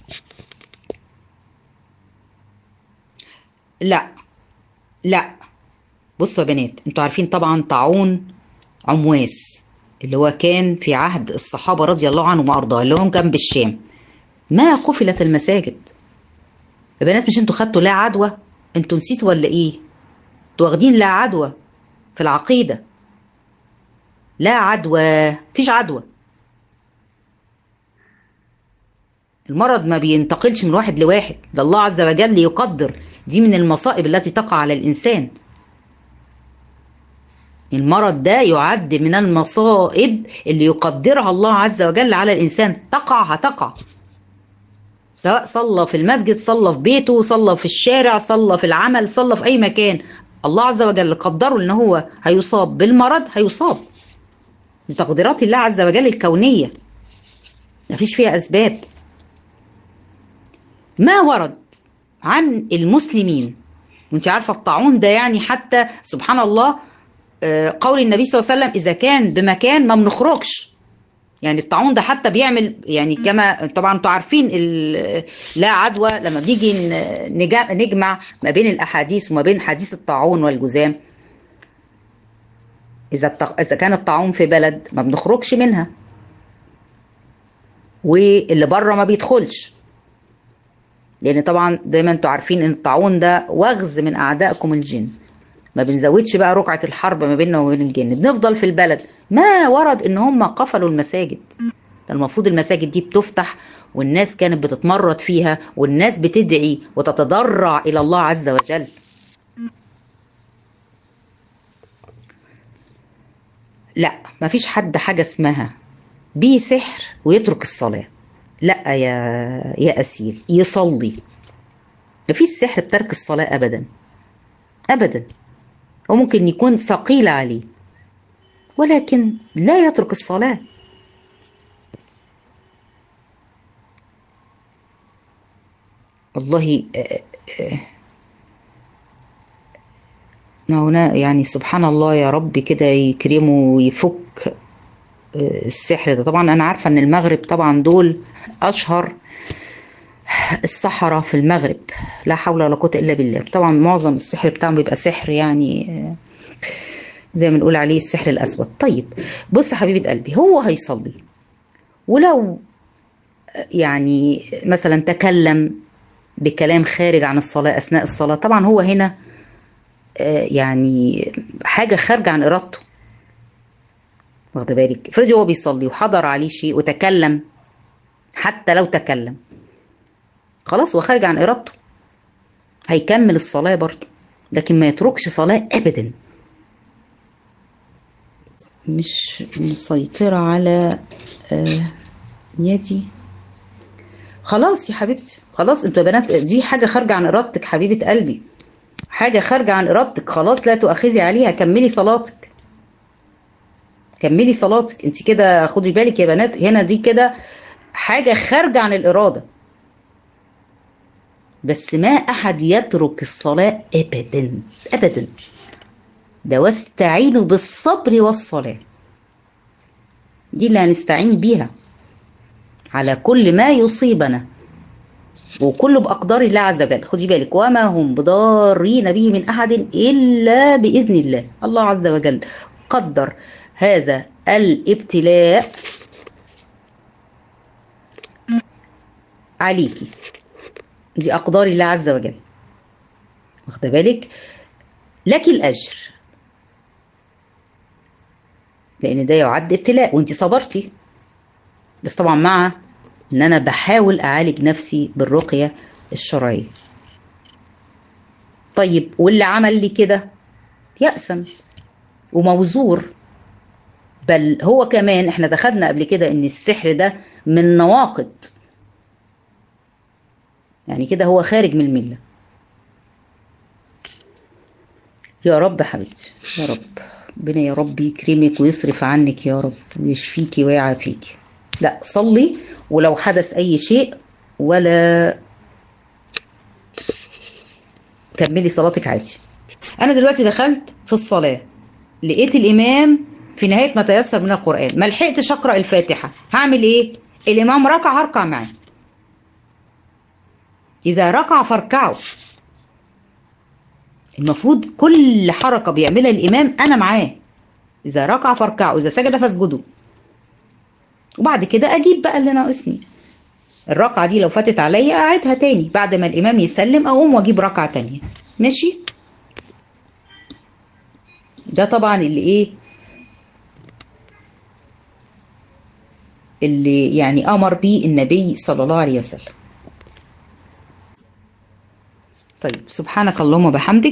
لا لا بصوا يا بنات انتوا عارفين طبعا طاعون عمواس اللي هو كان في عهد الصحابة رضي الله عنهم وأرضاه اللي هم كان بالشام ما قفلت المساجد يا بنات مش انتوا خدتوا لا عدوى انتوا نسيتوا ولا ايه انتوا واخدين لا عدوى في العقيدة لا عدوى فيش عدوى المرض ما بينتقلش من واحد لواحد ده الله عز وجل يقدر دي من المصائب التي تقع على الإنسان المرض ده يعد من المصائب اللي يقدرها الله عز وجل على الإنسان تقع هتقع سواء صلى في المسجد صلى في بيته صلى في الشارع صلى في العمل صلى في أي مكان الله عز وجل قدره إن هو هيصاب بالمرض هيصاب لتقديرات الله عز وجل الكونية مفيش فيها أسباب ما ورد عن المسلمين وانت عارفة الطاعون ده يعني حتى سبحان الله قول النبي صلى الله عليه وسلم إذا كان بمكان ما بنخرجش يعني الطاعون ده حتى بيعمل يعني كما طبعا انتوا عارفين لا عدوى لما بنيجي نجمع ما بين الاحاديث وما بين حديث الطاعون والجذام اذا اذا كان الطاعون في بلد ما بنخرجش منها واللي بره ما بيدخلش لان طبعا دايما انتوا عارفين ان الطاعون ده وغز من اعدائكم الجن ما بنزودش بقى رقعة الحرب ما بيننا وبين الجن بنفضل في البلد ما ورد ان هم قفلوا المساجد ده المفروض المساجد دي بتفتح والناس كانت بتتمرد فيها والناس بتدعي وتتضرع الى الله عز وجل لا ما فيش حد حاجة اسمها بيه سحر ويترك الصلاة لا يا يا أسيل يصلي ما فيش سحر بترك الصلاة أبدا أبدا وممكن يكون ثقيل عليه ولكن لا يترك الصلاة والله هنا يعني سبحان الله يا رب كده يكرمه ويفك السحر ده طبعا انا عارفه ان المغرب طبعا دول اشهر السحرة في المغرب لا حول ولا قوة إلا بالله طبعا معظم السحر بتاعهم بيبقى سحر يعني زي ما نقول عليه السحر الأسود طيب بص حبيبة قلبي هو هيصلي ولو يعني مثلا تكلم بكلام خارج عن الصلاة أثناء الصلاة طبعا هو هنا يعني حاجة خارجة عن إرادته واخد بالك افرضي هو بيصلي وحضر عليه شيء وتكلم حتى لو تكلم خلاص هو خارج عن ارادته هيكمل الصلاه برضه لكن ما يتركش صلاه ابدا مش مسيطره على آه يدي خلاص يا حبيبتي خلاص انتوا يا بنات دي حاجه خارجه عن ارادتك حبيبه قلبي حاجه خارجه عن ارادتك خلاص لا تؤاخذي عليها كملي صلاتك كملي صلاتك انت كده خدي بالك يا بنات هنا دي كده حاجه خارجه عن الاراده بس ما احد يترك الصلاه ابدا ابدا ده واستعينوا بالصبر والصلاة دي اللي هنستعين بيها على كل ما يصيبنا وكله بأقدار الله عز وجل خدي بالك وما هم بضارين به من أحد إلا بإذن الله الله عز وجل قدر هذا الابتلاء عليكي دي أقدار الله عز وجل واخده بالك لك الأجر لأن ده يعد ابتلاء وانت صبرتي بس طبعا مع ان انا بحاول اعالج نفسي بالرقية الشرعية طيب واللي عمل لي كده يأسم وموزور بل هو كمان احنا دخلنا قبل كده ان السحر ده من نواقض يعني كده هو خارج من المله يا رب حبيبتي يا رب ربنا يا رب يكرمك ويصرف عنك يا رب ويشفيكي ويعافيكي لا صلي ولو حدث اي شيء ولا كملي صلاتك عادي انا دلوقتي دخلت في الصلاه لقيت الامام في نهايه ما تيسر من القران ما لحقتش اقرا الفاتحه هعمل ايه الامام ركع هركع معاه اذا ركع فاركعوا المفروض كل حركة بيعملها الإمام أنا معاه إذا ركع فاركعوا إذا سجد فاسجدوا وبعد كده أجيب بقى اللي ناقصني الركعة دي لو فاتت عليا أعيدها تاني بعد ما الإمام يسلم أقوم وأجيب ركعة تانية ماشي ده طبعا اللي إيه اللي يعني أمر بيه النبي صلى الله عليه وسلم طيب سبحانك اللهم وبحمدك